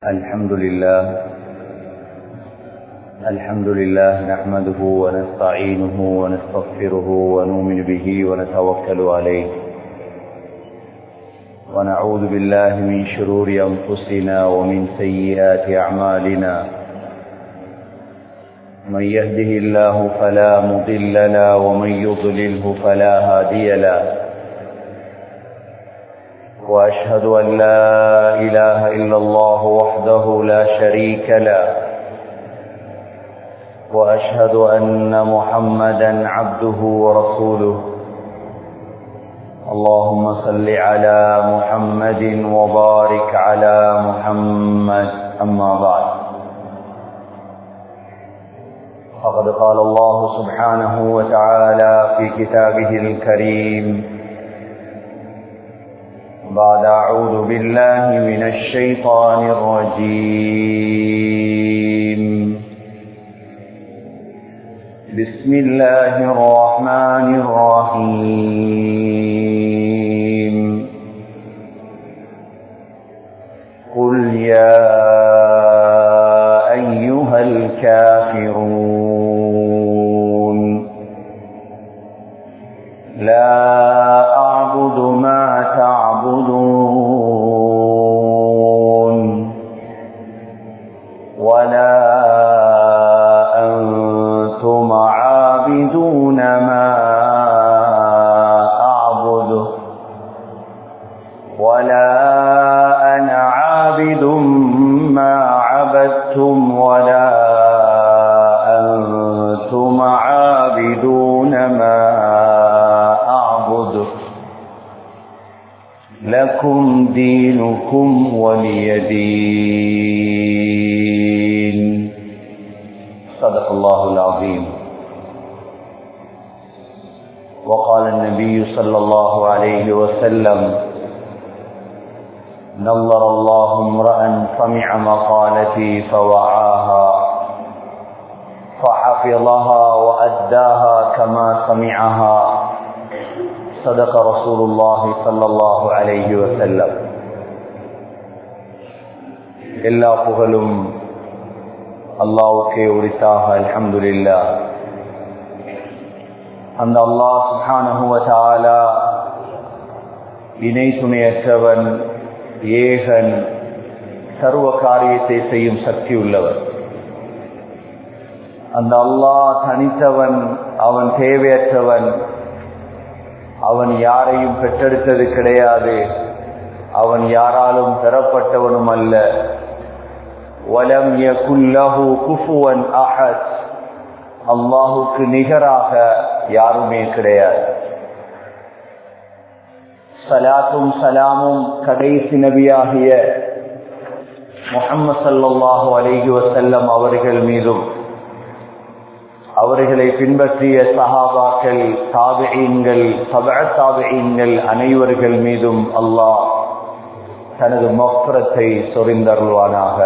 الحمد لله الحمد لله نحمده ونستعينه ونستغفره ونؤمن به ونتوكل عليه ونعوذ بالله من شرور أنفسنا ومن سيئات أعمالنا من يهده الله فلا مضل له ومن يضلله فلا هادي له وأشهد أن لا إله إلا الله وحده لا شريك له وأشهد أن محمدا عبده ورسوله اللهم صل على محمد وبارك على محمد أما بعد فقد قال الله سبحانه وتعالى في كتابه الكريم بعد أعوذ بالله من الشيطان الرجيم بسم الله الرحمن الرحيم قل يا أيها الكافرون لا أعبد ما تعبدون ولا أنتم عابدون ما أعبد ولا أنا عابد ما عبدتم ولا أنتم عابدون ما أعبد لكم دينكم ولي دين صدق الله العظيم وقال النبي صلى الله عليه وسلم نظر الله امرأ سمع مقالتي فوعاها فحفظها وأداها كما سمعها صدق رسول الله صلى الله عليه وسلم எல்லா புகழும் அல்லாவுக்கே உரித்தாக அல்ஹம்துலில்லா அந்த அல்லாஹ் சுஹானஹுவதாலா இணை துணையற்றவன் ஏகன் சர்வ காரியத்தை செய்யும் சக்தி உள்ளவர் அந்த அல்லாஹ் தனித்தவன் அவன் தேவையற்றவன் அவன் யாரையும் பெற்றெடுத்தது கிடையாது அவன் யாராலும் பெறப்பட்டவனும் அல்ல வலம் யகுல்லஹு குஃபுவன் அஹத் அல்லாஹுக்கு நிகராக யாருமே கிடையாது சலாத்தும் சலாமும் கடைசி நபியாகிய முகம்மது சல்லாஹூ அலிஹி வசல்லம் அவர்கள் மீதும் அவர்களை பின்பற்றிய சஹாபாக்கள் தாபியங்கள் சப தாபியங்கள் அனைவர்கள் மீதும் அல்லாஹ் தனது மொப்புரத்தை சொரிந்தருள்வானாக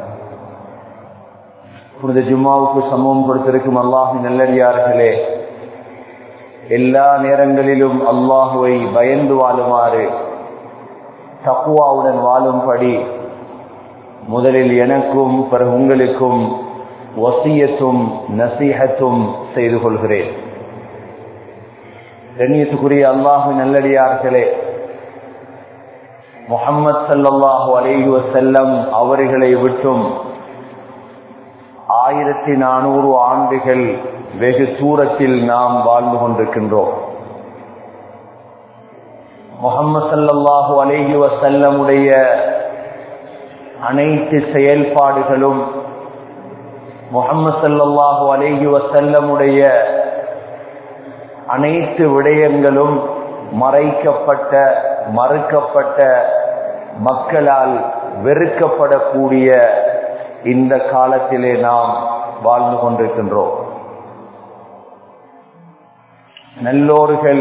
புனித ஜும்மாவுக்கு சமூகம் கொடுத்திருக்கும் அல்லாஹின் நல்லடியார்களே எல்லா நேரங்களிலும் அல்லாஹுவை பயந்து வாழுமாறு தக்குவாவுடன் வாழும்படி முதலில் எனக்கும் பிறகு உங்களுக்கும் வசியத்தும் நசீகத்தும் செய்து கொள்கிறேன் கண்ணியத்துக்குரிய அல்லாஹு நல்லடியார்களே முகம்மது சல்லாஹூ அலேஹி வசல்லம் அவர்களை விட்டும் ஆயிரத்தி நானூறு ஆண்டுகள் வெகு தூரத்தில் நாம் வாழ்ந்து கொண்டிருக்கின்றோம் முகம்மது சல்லாஹூ அலேஹி வசல்லமுடைய அனைத்து செயல்பாடுகளும் முகம்மது சல்லாஹூ அலேஹி வசல்லமுடைய அனைத்து விடயங்களும் மறைக்கப்பட்ட மறுக்கப்பட்ட மக்களால் வெறுக்கப்படக்கூடிய இந்த காலத்திலே நாம் வாழ்ந்து கொண்டிருக்கின்றோம் நல்லோர்கள்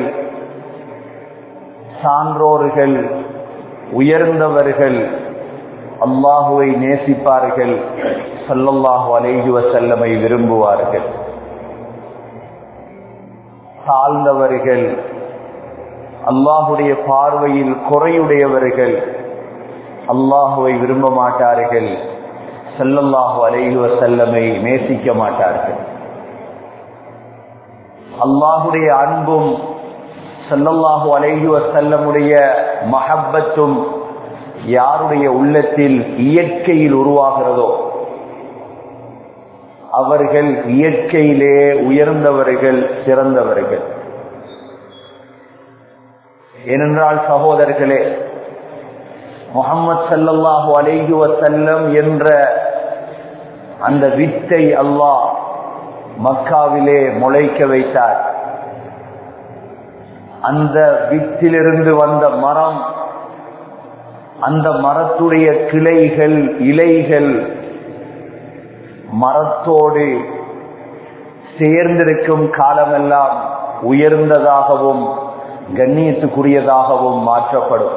சான்றோர்கள் உயர்ந்தவர்கள் அல்லாஹுவை நேசிப்பார்கள் சல்லல்லாஹு அலேஹி வசல்லமை விரும்புவார்கள் தாழ்ந்தவர்கள் அல்லாஹுடைய பார்வையில் குறையுடையவர்கள் அல்லாஹுவை விரும்ப மாட்டார்கள் செல்லல்லாஹு அலைஹி வசல்லமை நேசிக்க மாட்டார்கள் அல்லாஹுடைய அன்பும் செல்லல்லாஹு அலைஹி வசல்லமுடைய மஹப்பத்தும் யாருடைய உள்ளத்தில் இயற்கையில் உருவாகிறதோ அவர்கள் இயற்கையிலே உயர்ந்தவர்கள் சிறந்தவர்கள் ஏனென்றால் சகோதரர்களே முகமது சல்லல்லாஹு அலைஹி வசல்லம் என்ற அந்த வித்தை அல்லாஹ் மக்காவிலே முளைக்க வைத்தார் அந்த வித்திலிருந்து வந்த மரம் அந்த மரத்துடைய கிளைகள் இலைகள் மரத்தோடு சேர்ந்திருக்கும் காலமெல்லாம் உயர்ந்ததாகவும் கண்ணியத்துக்குரியதாகவும் மாற்றப்படும்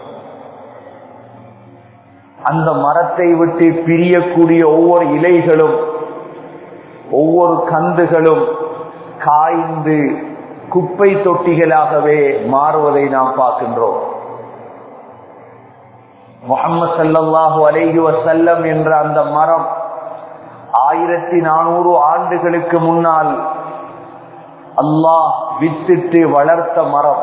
அந்த மரத்தை விட்டு பிரியக்கூடிய ஒவ்வொரு இலைகளும் ஒவ்வொரு கந்துகளும் காய்ந்து குப்பை தொட்டிகளாகவே மாறுவதை நாம் பார்க்கின்றோம் முகமது சல்லாஹூ அலைஹி வசல்லம் என்ற அந்த மரம் ஆயிரத்தி நானூறு ஆண்டுகளுக்கு முன்னால் அல்லாஹ் வித்திட்டு வளர்த்த மரம்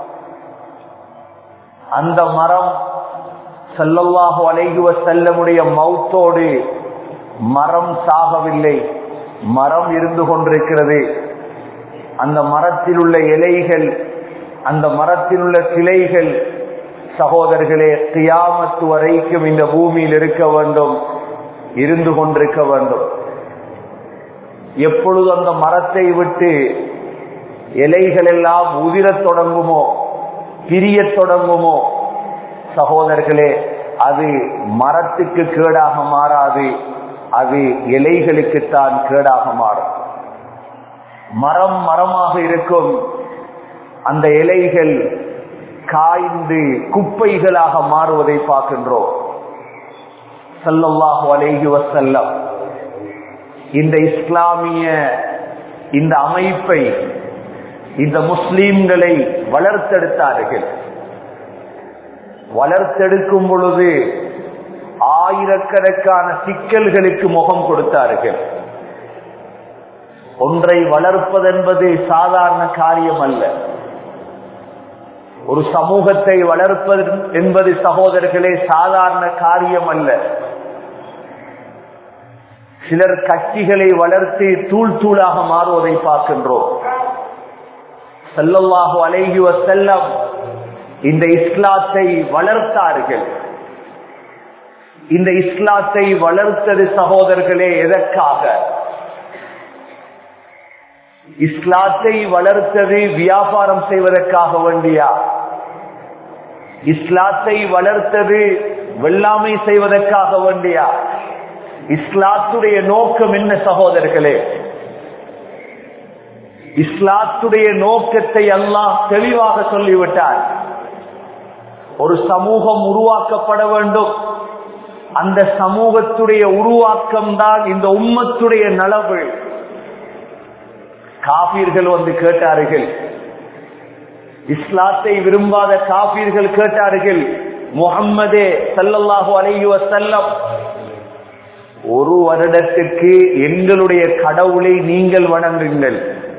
அந்த மரம் சல்லல்லாஹு அலைகுவ செல்லமுடைய மௌத்தோடு மரம் சாகவில்லை மரம் இருந்து கொண்டிருக்கிறது அந்த மரத்தில் உள்ள இலைகள் அந்த மரத்தில் உள்ள கிளைகள் சகோதரர்களே கியாமத்து வரைக்கும் இந்த பூமியில் இருக்க வேண்டும் இருந்து கொண்டிருக்க வேண்டும் எப்பொழுது அந்த மரத்தை விட்டு இலைகள் எல்லாம் உதிரத் தொடங்குமோ பிரியத் தொடங்குமோ சகோதரர்களே அது மரத்துக்கு கேடாக மாறாது அது இலைகளுக்குத்தான் கேடாக மாறும் மரம் மரமாக இருக்கும் அந்த இலைகள் காய்ந்து குப்பைகளாக மாறுவதை பார்க்கின்றோம் சல்லல்லாஹு அலைஹி வசல்லம் இந்த இஸ்லாமிய இந்த அமைப்பை இந்த முஸ்லீம்களை வளர்த்தெடுத்தார்கள் வளர்த்தெடுக்கும் பொழுது ஆயிரக்கணக்கான சிக்கல்களுக்கு முகம் கொடுத்தார்கள் ஒன்றை வளர்ப்பதென்பது சாதாரண காரியம் அல்ல ஒரு சமூகத்தை வளர்ப்பது என்பது சகோதரர்களே சாதாரண காரியம் அல்ல சிலர் கட்சிகளை வளர்த்து தூள் தூளாக மாறுவதை பார்க்கின்றோம் செல்லவாக அலைகுவ செல்லம் இந்த இஸ்லாத்தை வளர்த்தார்கள் இந்த இஸ்லாத்தை வளர்த்தது சகோதரர்களே எதற்காக இஸ்லாத்தை வளர்த்தது வியாபாரம் செய்வதற்காக வேண்டியா இஸ்லாத்தை வளர்த்தது வெள்ளாமை செய்வதற்காக வேண்டியா இஸ்லாத்துடைய நோக்கம் என்ன சகோதரர்களே இஸ்லாத்துடைய நோக்கத்தை அல்லாஹ் தெளிவாக சொல்லிவிட்டார் ஒரு சமூகம் உருவாக்கப்பட வேண்டும் அந்த சமூகத்துடைய உருவாக்கம் தான் இந்த உம்மத்துடைய நலவு காபீர்கள் வந்து கேட்டார்கள் இஸ்லாத்தை விரும்பாத காபீர்கள் கேட்டார்கள் முகம்மதே சல்லல்லாஹு அலைஹி வஸல்லம் ஒரு வருடத்துக்கு எங்களுடைய கடவுளை நீங்கள் வணங்குங்கள்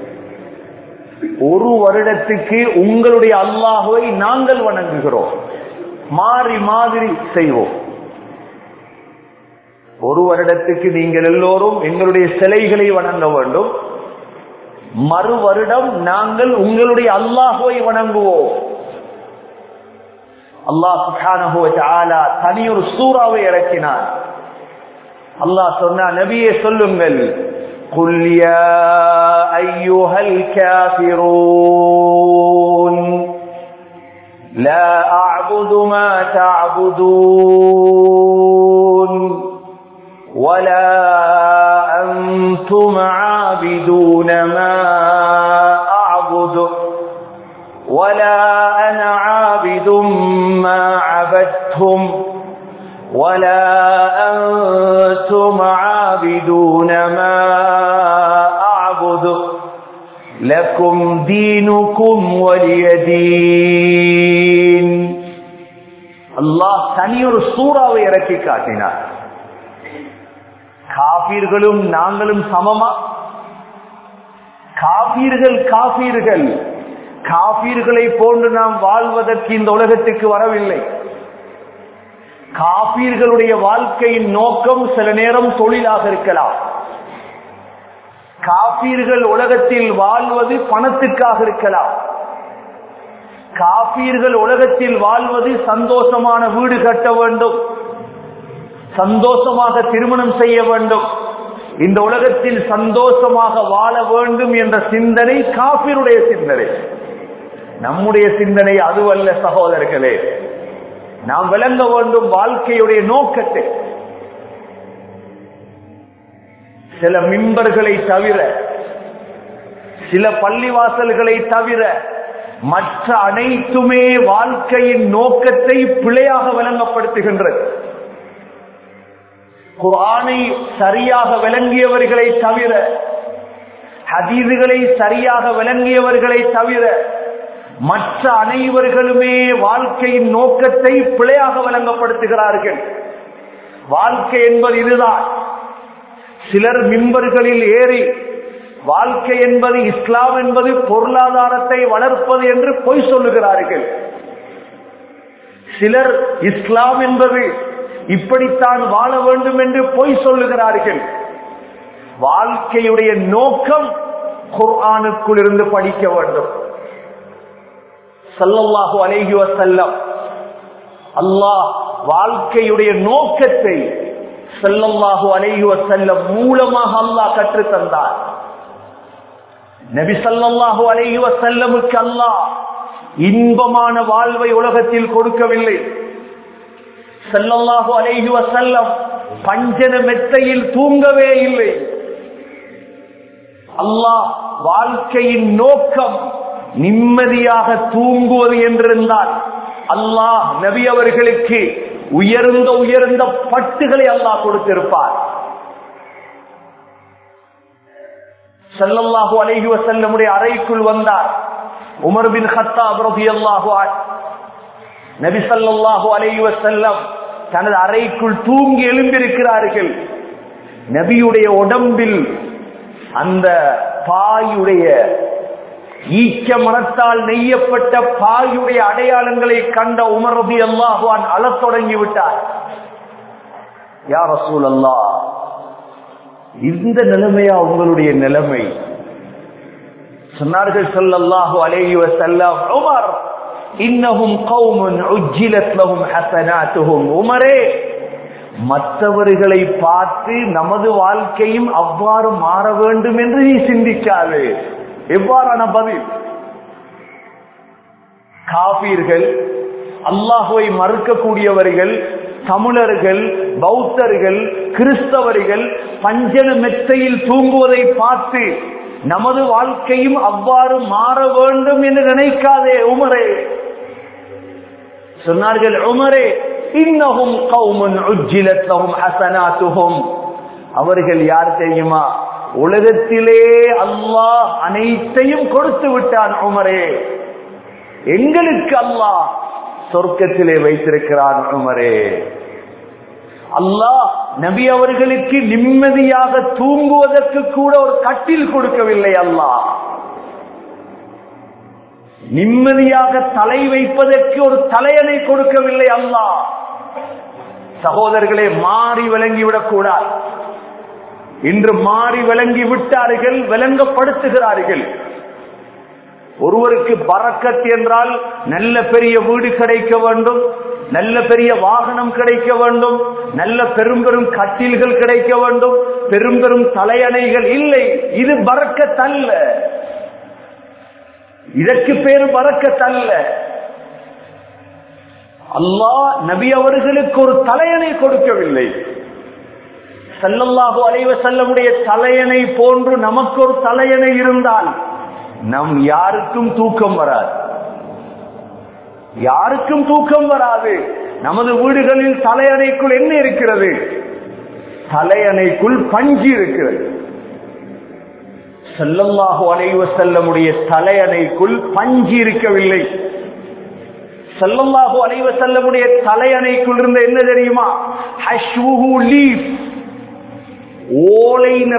ஒரு வருடத்துக்கு உங்களுடைய அல்லாஹுவை நாங்கள் வணங்குகிறோம் மாறி மாதிரி செய்வோம் ஒரு வருடத்துக்கு நீங்கள் எல்லோரும் எங்களுடைய சிலைகளை வணங்க வேண்டும் மறு வருடம் நாங்கள் உங்களுடைய அல்லாஹுவை வணங்குவோம் அல்லாஹ் சுப்ஹானஹு வ தஆலா தனியொரு சூறாவை இறக்கினார் அல்லாஹ் சொன்னா நபியே சொல்லுங்கள் قل يا أيها الكافرون لا أعبد ما تعبدون ولا أنتم عابدون ما أعبد ولا أنا عابد ما عبدتم ولا أنتم عابدون ما أعبد لكم دينكم ولي دين الله தனியொரு சூறாவை இறக்கி காட்டினார் காபீர்களும் நாங்களும் சமமா காபீர்கள் காபீர்கள் காபீர்களை போன்று நாம் வாழ்வதற்கு இந்த உலகத்துக்கு வரவில்லை காபீர்களுடைய வாழ்க்கையின் நோக்கம் சில நேரம் தொழிலாக இருக்கலாம் காபீர்கள் உலகத்தில் வாழ்வது பணத்துக்காக இருக்கலாம் காபீர்கள் உலகத்தில் வாழ்வது சந்தோஷமான வீடு கட்ட வேண்டும் சந்தோஷமாக திருமணம் செய்ய வேண்டும் இந்த உலகத்தில் சந்தோஷமாக வாழ வேண்டும் என்ற சிந்தனை காபிருடைய சிந்தனை நம்முடைய சிந்தனை அதுவல்ல சகோதரர்களே நாம் விளங்க வேண்டும் வாழ்க்கையுடைய நோக்கத்தை சில மின்பர்களை தவிர சில பள்ளிவாசல்களை தவிர மற்ற அனைத்துமே வாழ்க்கையின் நோக்கத்தை பிழையாக விளங்கப்படுத்துகின்றது குரானை சரியாக விளங்கியவர்களை தவிர ஹதீதுகளை சரியாக விளங்கியவர்களை தவிர மற்ற அனைவர்களுமே வாழ்க்கையின் நோக்கத்தை பிழையாக விளங்கப்படுத்துகிறார்கள் வாழ்க்கை என்பது இதுதான் சிலர் மின்பர்களில் ஏறி வாழ்க்கை என்பது இஸ்லாம் என்பது பொருளாதாரத்தை வளர்ப்பது என்று பொய் சொல்லுகிறார்கள் சிலர் இஸ்லாம் என்பது இப்படித்தான் வாழ வேண்டும் என்று பொய் சொல்லுகிறார்கள் வாழ்க்கையுடைய நோக்கம் குர்ஆனுக்குள் இருந்து படிக்க வேண்டும் சல்லல்லாஹு அலைஹி வசல்லம் அல்லாஹ் வாழ்க்கையுடைய நோக்கத்தை சல்லல்லாஹு அலைஹி வசல்லம் மூலமாக அல்லாஹ் கற்று தந்தார் நபி சல்லல்லாஹு அலைஹி வசல்லமுக்கு அல்லாஹ் இன்பமான வாழ்வை உலகத்தில் கொடுக்கவில்லை சல்லல்லாஹு அலைஹி வசல்லம் பஞ்சன மெத்தையில் தூங்கவே இல்லை அல்லாஹ் வாழ்க்கையின் நோக்கம் நிம்மதியாக தூங்குவது என்றிருந்தால் அல்லாஹ் நபி அவர்களுக்கு உயர்ந்த உயர்ந்த பட்டுகளை அல்லாஹ் கொடுத்திருப்பார் சல்லல்லாஹு அலைஹி வசல்லமுடைய அறைக்குள் வந்தார் உமர் பின் ஹத்தாப் ரலியல்லாஹு அன்ஹு நபி ஸல்லல்லாஹு அலைஹி வஸல்லம் தனது அறைக்குள் தூங்கி எழும்பியிருக்கிறார்கள் நபியுடைய உடம்பில் அந்த பாயுடைய ஈச்ச மனத்தால் நெய்யப்பட்ட பாயுடைய அடையாளங்களை கண்ட உமர் ரபி அல்லாஹுவான் அழத் தொடங்கி விட்டார் யார் ரசூல் அல்லா இந்த நிலைமையா உங்களுடைய நிலைமை சொன்னார்கள் சொல்லல்லாஹு அலைஹி வஸல்லம் உமர் இன்னஹும் கௌமுன் உஜ்ஜிலத் லஹும் ஹஸனாத்துஹும் உமரே மற்றவர்களை பார்த்து நமது வாழ்க்கையும் அவ்வாறு மாற வேண்டும் என்று நீ சிந்திக்காது எவ்வாறான பதில் காபீர்கள் அல்லாஹுவை மறுக்கக்கூடியவர்கள் தமிழர்கள் பௌத்தர்கள் கிறிஸ்தவர்கள் பஞ்சன மெத்தையில் தூங்குவதை பார்த்து நமது வாழ்க்கையும் அவ்வாறு மாற வேண்டும் என்று நினைக்காதே உமரே சொன்னார்கள் உமரே இன்னகும் கௌமுன் உஜ்ஜிலத் லஹும் ஹஸனாத்துஹும் அவர்கள் யார் தெரியுமா உலகத்திலே அல்லாஹ் அனைத்தையும் கொடுத்து விட்டான் உமரே எங்களுக்கு அல்லாஹ் சொர்க்கத்திலே வைத்திருக்கிறான் உமரே அல்லாஹ் நபி அவர்களுக்கு நிம்மதியாக தூங்குவதற்கு கூட ஒரு கட்டில் கொடுக்கவில்லை அல்லாஹ் நிம்மதியாக தலை வைப்பதற்கு ஒரு தலையணை கொடுக்கவில்லை அல்லாஹ் சகோதரர்களே மாறி விளங்கிவிடக் கூடாது இன்று மாறி விளங்கி விட்டார்கள் விளங்கப்படுத்துகிறார்கள் ஒருவருக்கு பறக்கத் என்றால் நல்ல பெரிய வீடு கிடைக்க வேண்டும் நல்ல பெரிய வாகனம் கிடைக்க வேண்டும் நல்ல பெரும் பெரும் கட்டில்கள் கிடைக்க வேண்டும் பெரும் பெரும் தலையணைகள் இல்லை இது பறக்கத்தல்ல இதற்கு பேரு பறக்கத்தல்ல அல்லாஹ் நபி அவர்களுக்கு ஒரு தலையணை கொடுக்கவில்லை செல்லல்லாஹு அலைவ செல்லமுடைய தலையணை போன்று நமக்கு ஒரு தலையணை இருந்தால் நம் யாருக்கும் தூக்கம் வராது யாருக்கும் தூக்கம் வராது நமது வீடுகளில் தலையணைக்குள் என்ன இருக்கிறது தலையணைக்குள் பஞ்சு இருக்கிறது செல்லல்லாஹு அலைவ செல்லமுடைய தலையணைக்குள் பஞ்சு இருக்கவில்லை செல்லல்லாஹு அலைவ செல்லமுடைய தலையணைக்குள் இருந்த என்ன தெரியுமா ஹஷ்வுஹு லீஃப்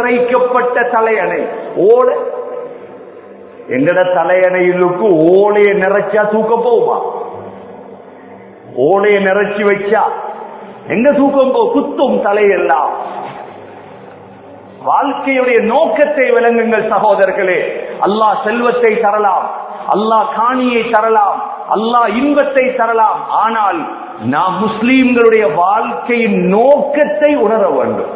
நிறைக்கப்பட்ட தலையணை ஓலை எங்கட தலையணையிலுக்கு ஓலையை நிறைச்சா தூக்க போகுமா ஓலையை நிறைச்சி வச்சா எங்க தூக்கம் போ குத்தும் தலையெல்லாம் வாழ்க்கையுடைய நோக்கத்தை விளங்குங்கள் சகோதரர்களே அல்லாஹ் செல்வத்தை தரலாம் அல்லாஹ் காணியை தரலாம் அல்லாஹ் இன்பத்தை தரலாம் ஆனால் நாம் முஸ்லீம்களுடைய வாழ்க்கையின் நோக்கத்தை உணர வேண்டும்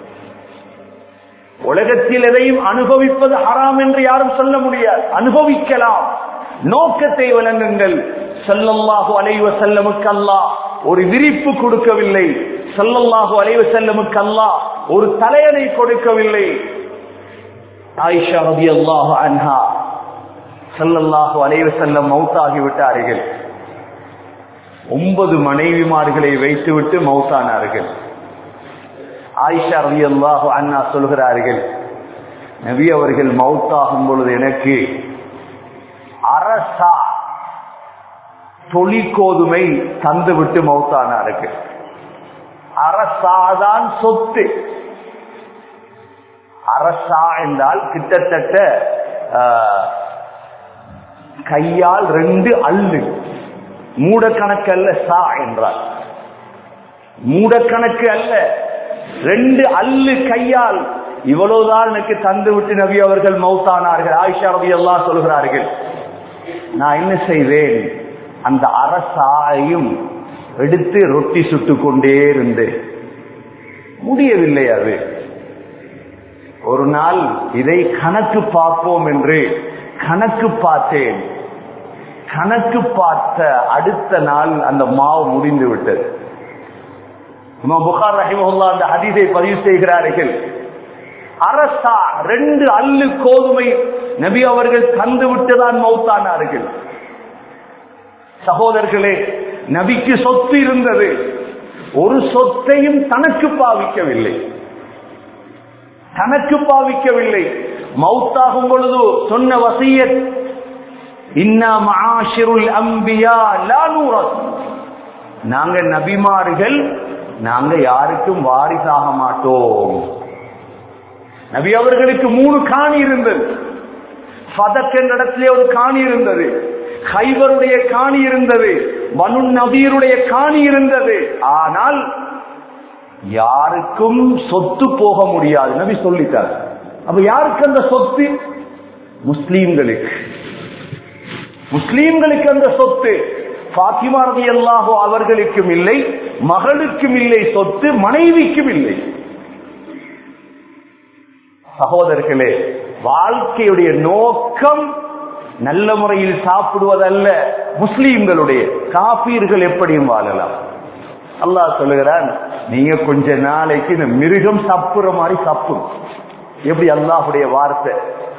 உலகத்தில் எதையும் அனுபவிப்பது ஹராம் என்று யாரும் சொல்ல முடியாது அனுபவிக்கலாம் நோக்கத்தை விளங்குங்கள் செல்லல்லாஹு அலைவ செல்லமுக்கு அல்லா ஒரு விரிப்பு கொடுக்கவில்லை செல்லல்லாஹு அலைவ செல்லமுக்கு அல்லா ஒரு தலையணை கொடுக்கவில்லை ஆயிஷா ரபி அல்லாஹு அன்ஹா செல்லல்லாஹு அலைவ செல்லம் மௌத்தாகி விட்டார்கள் ஒன்பது மனைவிமார்களை வைத்துவிட்டு மௌத்தானார்கள் ஆயிஷா ரவி அல்லாஹு அண்ணா சொல்கிறார்கள் நபி அவர்கள் மௌத்தாகும் பொழுது எனக்கு அரசா தொழிற்கோதுமை தந்துவிட்டு மௌத்தானார்கள் அரசாதான் சொத்து அரசா என்றால் கிட்டத்தட்ட கையால் ரெண்டு அல்லு மூடக்கணக்கு அல்ல சா என்றால் மூடக்கணக்கு அல்ல ரெண்டு அல்லு கையால் இவ்வளவுதான் எனக்கு தந்து விட்டு நபி அவர்கள் மௌத்தானார்கள் ஆயிஷா ரபி எல்லாம் சொல்கிறார்கள் நான் என்ன செய்வேன் அந்த அரசாயும் எடுத்து ரொட்டி சுட்டு கொண்டே இருந்தேன் முடியவில்லை அது ஒரு நாள் இதை கணக்கு பார்ப்போம் என்று கணக்கு பார்த்தேன் கணக்கு பார்த்த அடுத்த நாள் அந்த மாவு முடிந்து விட்டது புகார் ரஹிமஹுல்லா அந்த ஹதீஸை பதிவு செய்கிறார்கள் அரசா ரெண்டு அல்லு கோதுமை நபி அவர்கள் தந்து விட்டுதான் மௌத்தானார்கள் சகோதரர்களே நபிக்கு சொத்து இருந்தது ஒரு சொத்தையும் தனக்கு பாவிக்கவில்லை தனக்கு பாவிக்கவில்லை மௌத்தாகும் பொழுது சொன்ன வசியத் இன்னா மஆஷிருல் அம்பியா லா நூரத் நாங்க நபிமார்கள் நாங்க யாருக்கும் வாரிசாக மாட்டோம் நபி அவர்களுக்கு மூணு காணி இருந்தது ஃபதக் என்ற இடத்திலே ஒரு காணி இருந்தது ஹைபருடைய காணி இருந்தது மனு நபீருடைய காணி இருந்தது ஆனால் யாருக்கும் சொத்து போக முடியாது நபி சொல்லிட்டார் அப்ப யாருக்கு அந்த சொத்து முஸ்லீம்களுக்கு முஸ்லீம்களுக்கு அந்த சொத்து பாத்திமா ரதி அல்லாஹோ அவர்களுக்கும் இல்லை மகளுக்கும் இல்லை சொத்து மனைவிக்கும் இல்லை சகோதரர்களே வாழ்க்கையுடைய நோக்கம் நல்ல முறையில் சாப்பிடுவதல்ல முஸ்லீம்களுடைய காபீர்கள் எப்படியும் வாழலாம் அல்லாஹ் சொல்லுகிறான் நீங்க கொஞ்ச நாளைக்கு இந்த மிருகம் சப்புற மாதிரி சப்பும் எப்படி அல்லாஹுடைய வார்த்தை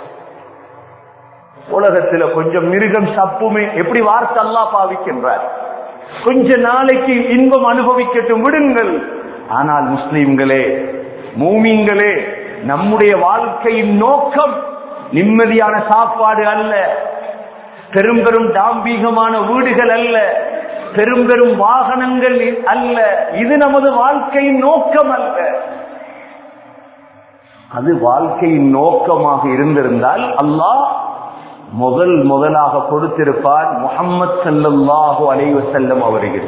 உலகத்துல கொஞ்சம் மிருகம் சப்புமே எப்படி வார்த்தை அல்லா பாவிக்கின்றார் கொஞ்ச நாளைக்கு இன்பம் அனுபவிக்கட்டும் விடுங்கள் ஆனால் முஸ்லீம்களே மூமிங்களே நம்முடைய வாழ்க்கையின் நோக்கம் நிம்மதியான சாப்பாடு அல்ல பெரும் பெரும் தாம்பீகமான வீடுகள் அல்ல பெரும் பெரும் வாகனங்கள் அல்ல இது நமது வாழ்க்கையின் நோக்கம் அல்ல அது வாழ்க்கையின் நோக்கமாக இருந்திருந்தால் அல்லாஹ் முதல் முதலாக கொடுத்திருப்பார் முகம்மது சல்லாஹு அலைவ செல்லம் அவர்கள்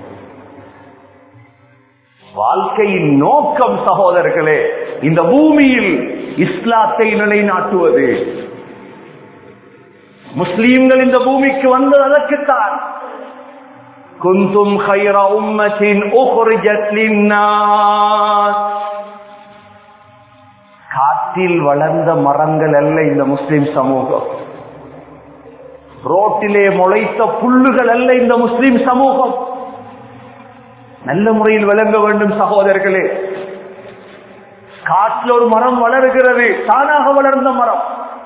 வாழ்க்கையின் நோக்கம் சகோதரர்களே இந்த பூமியில் இஸ்லாத்தை நிலைநாட்டுவது முஸ்லீம்கள் இந்த பூமிக்கு வந்தது அதற்குத்தான் குந்தும் خير أمة أخرجت للناس காட்டில் வளர்ந்த மரங்கள் அல்ல இந்த முஸ்லிம் சமூகம் ரோட்டிலே முளைத்த புல்லுகள் அல்ல இந்த முஸ்லிம் சமூகம் நல்ல முறையில் விளங்க வேண்டும் சகோதரர்களே காட்டில் ஒரு மரம் வளர்கிறது தானாக வளர்ந்த மரம்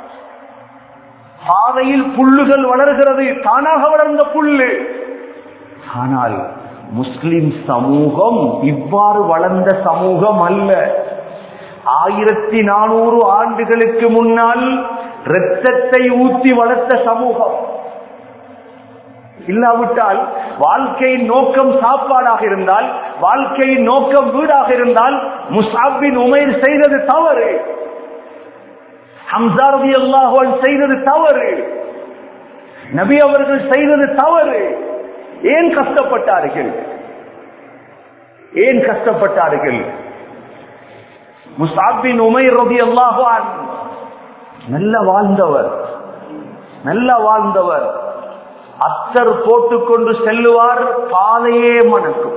பாதையில் புல்லுகள் வளர்கிறது தானாக வளர்ந்த புல்லு ஆனால் முஸ்லிம் சமூகம் இவ்வாறு வளர்ந்த சமூகம் அல்ல ஆயிரத்தி நானூறு ஆண்டுகளுக்கு முன்னால் இரத்தத்தை ஊற்றி வளர்த்த சமூகம் இல்லாவிட்டால் வாழ்க்கையின் நோக்கம் சாப்பாடாக இருந்தால் வாழ்க்கையின் நோக்கம் வீடாக இருந்தால் முசாபின் உமைர் செய்தது தவறு ஹம்சா ரவி அல்லாஹுவன் செய்தது தவறு நபி அவர்கள் செய்தது தவறு ஏன் கஷ்டப்பட்டார்கள் ஏன் கஷ்டப்பட்டார்கள் முசாபின் உமை ரவி அல்லாஹான் நல்ல வாழ்ந்தவர் நல்ல வாழ்ந்தவர் அத்தர் போட்டுக்கொண்டு செல்லுவார் பாதையே மணக்கும்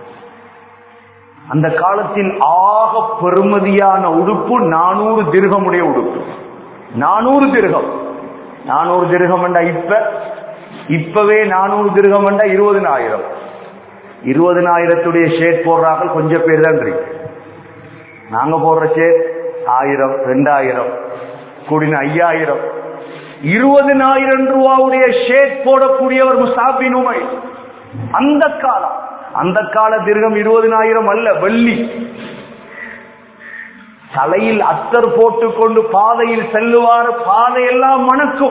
அந்த காலத்தில் ஆக பெருமதியான உடுப்பு நானூறு திருகமுடைய உடுப்பு நானூறு திருகம் நானூறு திருகம் என்றா இப்ப இப்பவே நானூறு திருகம் என்றா இருபதினாயிரம் இருபதினாயிரத்துடைய ஷேட் போடுறாங்க கொஞ்சம் பேர் தான் இருக்கு நாங்க போடுற ஷேட் ஆயிரம் ரெண்டாயிரம் கூடின ஐயாயிரம் இருபதினாயிரம் ரூபாவுடைய ஷேட் போடக்கூடியவர் முசாபின் உமை அந்த காலம் அந்த கால திருகம் இருபதினாயிரம் அல்ல வெள்ளி தலையில் அத்தர் போட்டுக்கொண்டு பாதையில் செல்லுவார் பாதையெல்லாம் மணக்கும்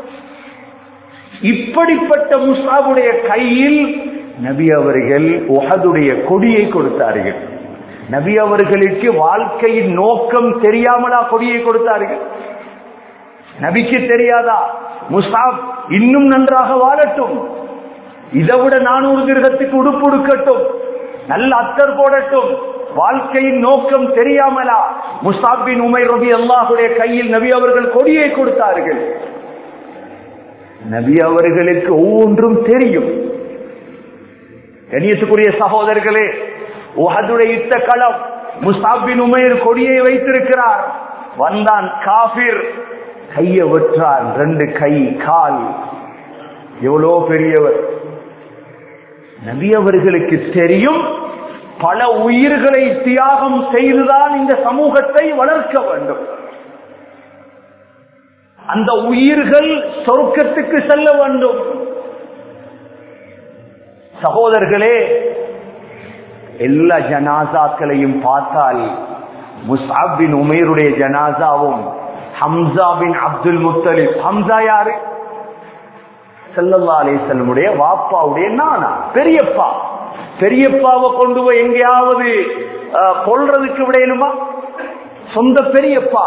இப்படிப்பட்ட முசாபுடைய கையில் நபி அவர்கள் உஹதுடைய கொடியை கொடுத்தார்கள் நபி அவர்களுக்கு வாழ்க்கையின் நோக்கம் தெரியாமலா கொடியை கொடுத்தார்கள் நபிக்கு தெரியாதா முசாப் இன்னும் நன்றாக வாழட்டும் இதை விட நானூறு கிரகத்துக்கு உடுப்பு உடுக்கட்டும் நல்ல அத்தர் போடட்டும் வாழ்க்கையின் நோக்கம் தெரியாமலா முசாபின் உமை ரபி அல்லாஹுடைய கையில் நபி அவர்கள் கொடியை கொடுத்தார்கள் நபி அவர்களுக்கு ஒவ்வொன்றும் தெரியும் கணியத்துக்குரிய சகோதரர்களே உஹதுடைய யுத்த களம் முசாபின் உமையர் கொடியை வைத்திருக்கிறார் வந்தான் காபிர் கையை வெற்றான் ரெண்டு கை கால் எவ்வளோ பெரியவர் நபி அவர்களுக்கு தெரியும் பல உயிர்களை தியாகம் செய்துதான் இந்த சமூகத்தை வளர்க்க வேண்டும் அந்த உயிர்கள் சொர்க்கத்துக்கு செல்ல வேண்டும் சகோதரர்களே எல்லா ஜனாசாக்களையும் பார்த்தால் முசாபின் உமேருடைய ஜனாசாவும் Hamza bin Abdul Muttalib Hamza யாரு செல்லல்லா அலிசல்லமுடைய வாப்பாவுடைய நானா பெரியப்பா பெரியப்பாவை கொண்டு போய் எங்கேயாவது கொள்றதுக்கு விடையணுமா சொந்த பெரியப்பா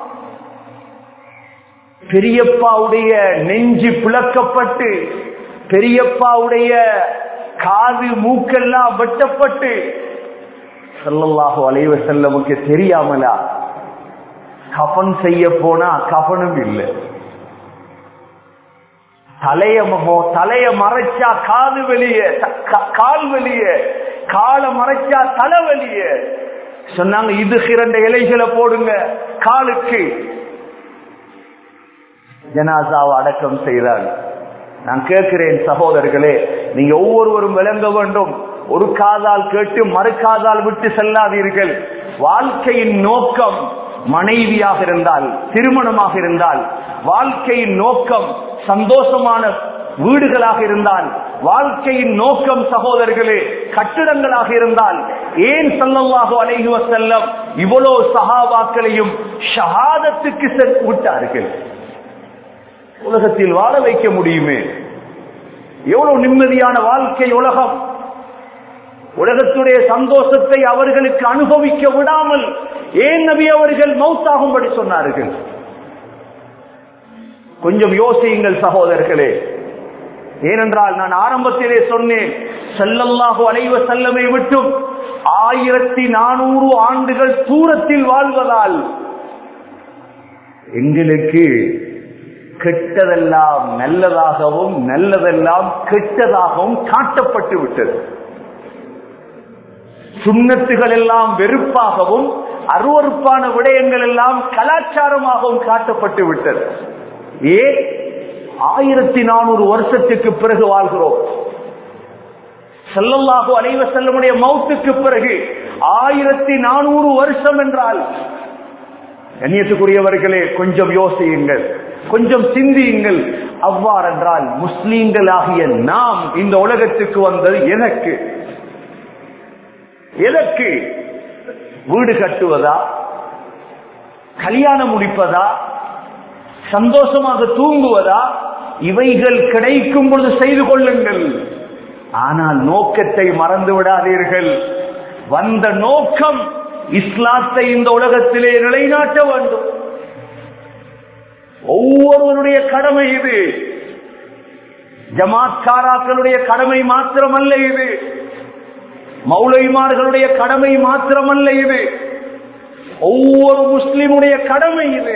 பெரியப்பாவுடைய நெஞ்சு பிளக்கப்பட்டு பெரியப்பாவுடைய காது மூக்கெல்லாம் வெட்டப்பட்டு செல்லல்லாஹு அலைவ செல்லமுக்கு தெரியாமலா கபன் செய்ய போனா கபனும் இல்லை தலைய தலைய மறைச்சா காது வெளியே கால் வெளியே காலை மறைச்சா தலை வெளியே சொன்னாங்க இது இரண்ட இலைகளை போடுங்க காலுக்கு ஜனாசாவை அடக்கம் செய்தார் நான் கேட்கிறேன் சகோதரர்களே நீங்க ஒவ்வொருவரும் விளங்க வேண்டும் ஒரு காதால் கேட்டு மறு காதால் விட்டு செல்லாதீர்கள் வாழ்க்கையின் நோக்கம் மனைவியாக இருந்தால் திருமணமாக இருந்தால் வாழ்க்கையின் நோக்கம் சந்தோஷமான வீடுகளாக இருந்தால் வாழ்க்கையின் நோக்கம் சகோதரர்களே கட்டிடங்களாக இருந்தால் ஏன் சல்லல்லாஹு அலைஹி வஸல்லம் இவ்வளவு சஹாபாக்களையும் ஷஹாதத்துக்கு விட்டார்கள் உலகத்தில் வாழ வைக்க முடியுமே எவ்வளவு நிம்மதியான வாழ்க்கை உலகம் உலகத்துடைய சந்தோஷத்தை அவர்களுக்கு அனுபவிக்க விடாமல் ஏன் நபி அவர்கள் மௌத்தாகும்படி சொன்னார்கள் கொஞ்சம் யோசியுங்கள் சகோதரர்களே ஏனென்றால் நான் ஆரம்பத்திலே சொன்னேன் செல்லல்லாஹு அலைவ செல்லமை விட்டும் ஆயிரத்தி நானூறு ஆண்டுகள் தூரத்தில் வாழ்வதால் எங்களுக்கு கெட்டதெல்லாம் நல்லதாகவும் நல்லதெல்லாம் கெட்டதாகவும் காட்டப்பட்டு விட்டது சுண்ணத்துகள் எல்லாம் வெறுப்பாகவும் அருவறுப்பான விடயங்கள் எல்லாம் கலாச்சாரமாகவும் காட்டப்பட்டு விட்டது ஏ ஆயிரத்தி நானூறு வருஷத்துக்கு பிறகு வாழ்கிறோம் செல்லல்லாஹு அலைவ செல்லமுடைய மௌத்துக்கு பிறகு ஆயிரத்தி நானூறு வருஷம் என்றால் கண்ணியத்துக்குரியவர்களே கொஞ்சம் யோசியுங்கள் கொஞ்சம் சிந்தியுங்கள் அவ்வாறென்றால் முஸ்லீம்களாகிய நாம் இந்த உலகத்துக்கு வந்தது எதற்கு எதற்கு வீடு கட்டுவதா கல்யாணம் முடிப்பதா சந்தோஷமாக தூங்குவதா இவைகள் கிடைக்கும் பொழுது செய்து கொள்ளுங்கள் ஆனால் நோக்கத்தை மறந்து விடாதீர்கள் வந்த நோக்கம் இஸ்லாத்தை இந்த உலகத்திலே நிலைநாட்ட வேண்டும் ஒவ்வொருவருடைய கடமை இது ஜமாத்காராக்களுடைய கடமை மாத்திரமல்ல இது மௌலைமார்களுடைய கடமை மாத்திரமல்ல இது ஒவ்வொரு முஸ்லிமுடைய கடமை இது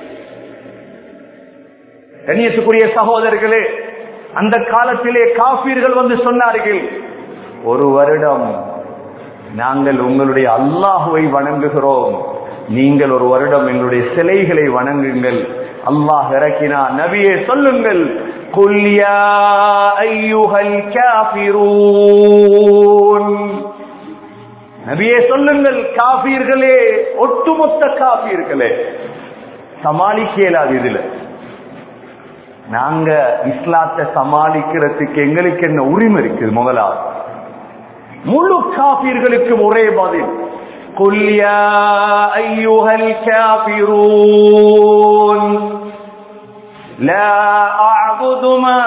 கண்ணியத்துக்குரிய சகோதரர்களே அந்த காலத்திலே காபீர்கள் வந்து சொன்னார்கள் ஒரு வருடம் நாங்கள் உங்களுடைய அல்லாஹுவை வணங்குகிறோம் நீங்கள் ஒரு வருடம் எங்களுடைய சிலைகளை வணங்குங்கள் அல்லாஹ் இறக்கினா நபியே சொல்லுங்கள் குல்யா ஐயுகல் காபிரூன் நபியே சொல்லுங்கள் காபீர்களே ஒட்டுமொத்த காபீர்களே சமாளிக்க இயலாது இதுல நாங்க இஸ்லாத்தை சமாளிக்கிறதுக்கு எங்களுக்கு என்ன உரிமை இருக்குது முதலாவது முழு காபீர்களுக்கும் ஒரே பதில் குல்யா ஐயுகல் காபிரூன் لا أعبد ما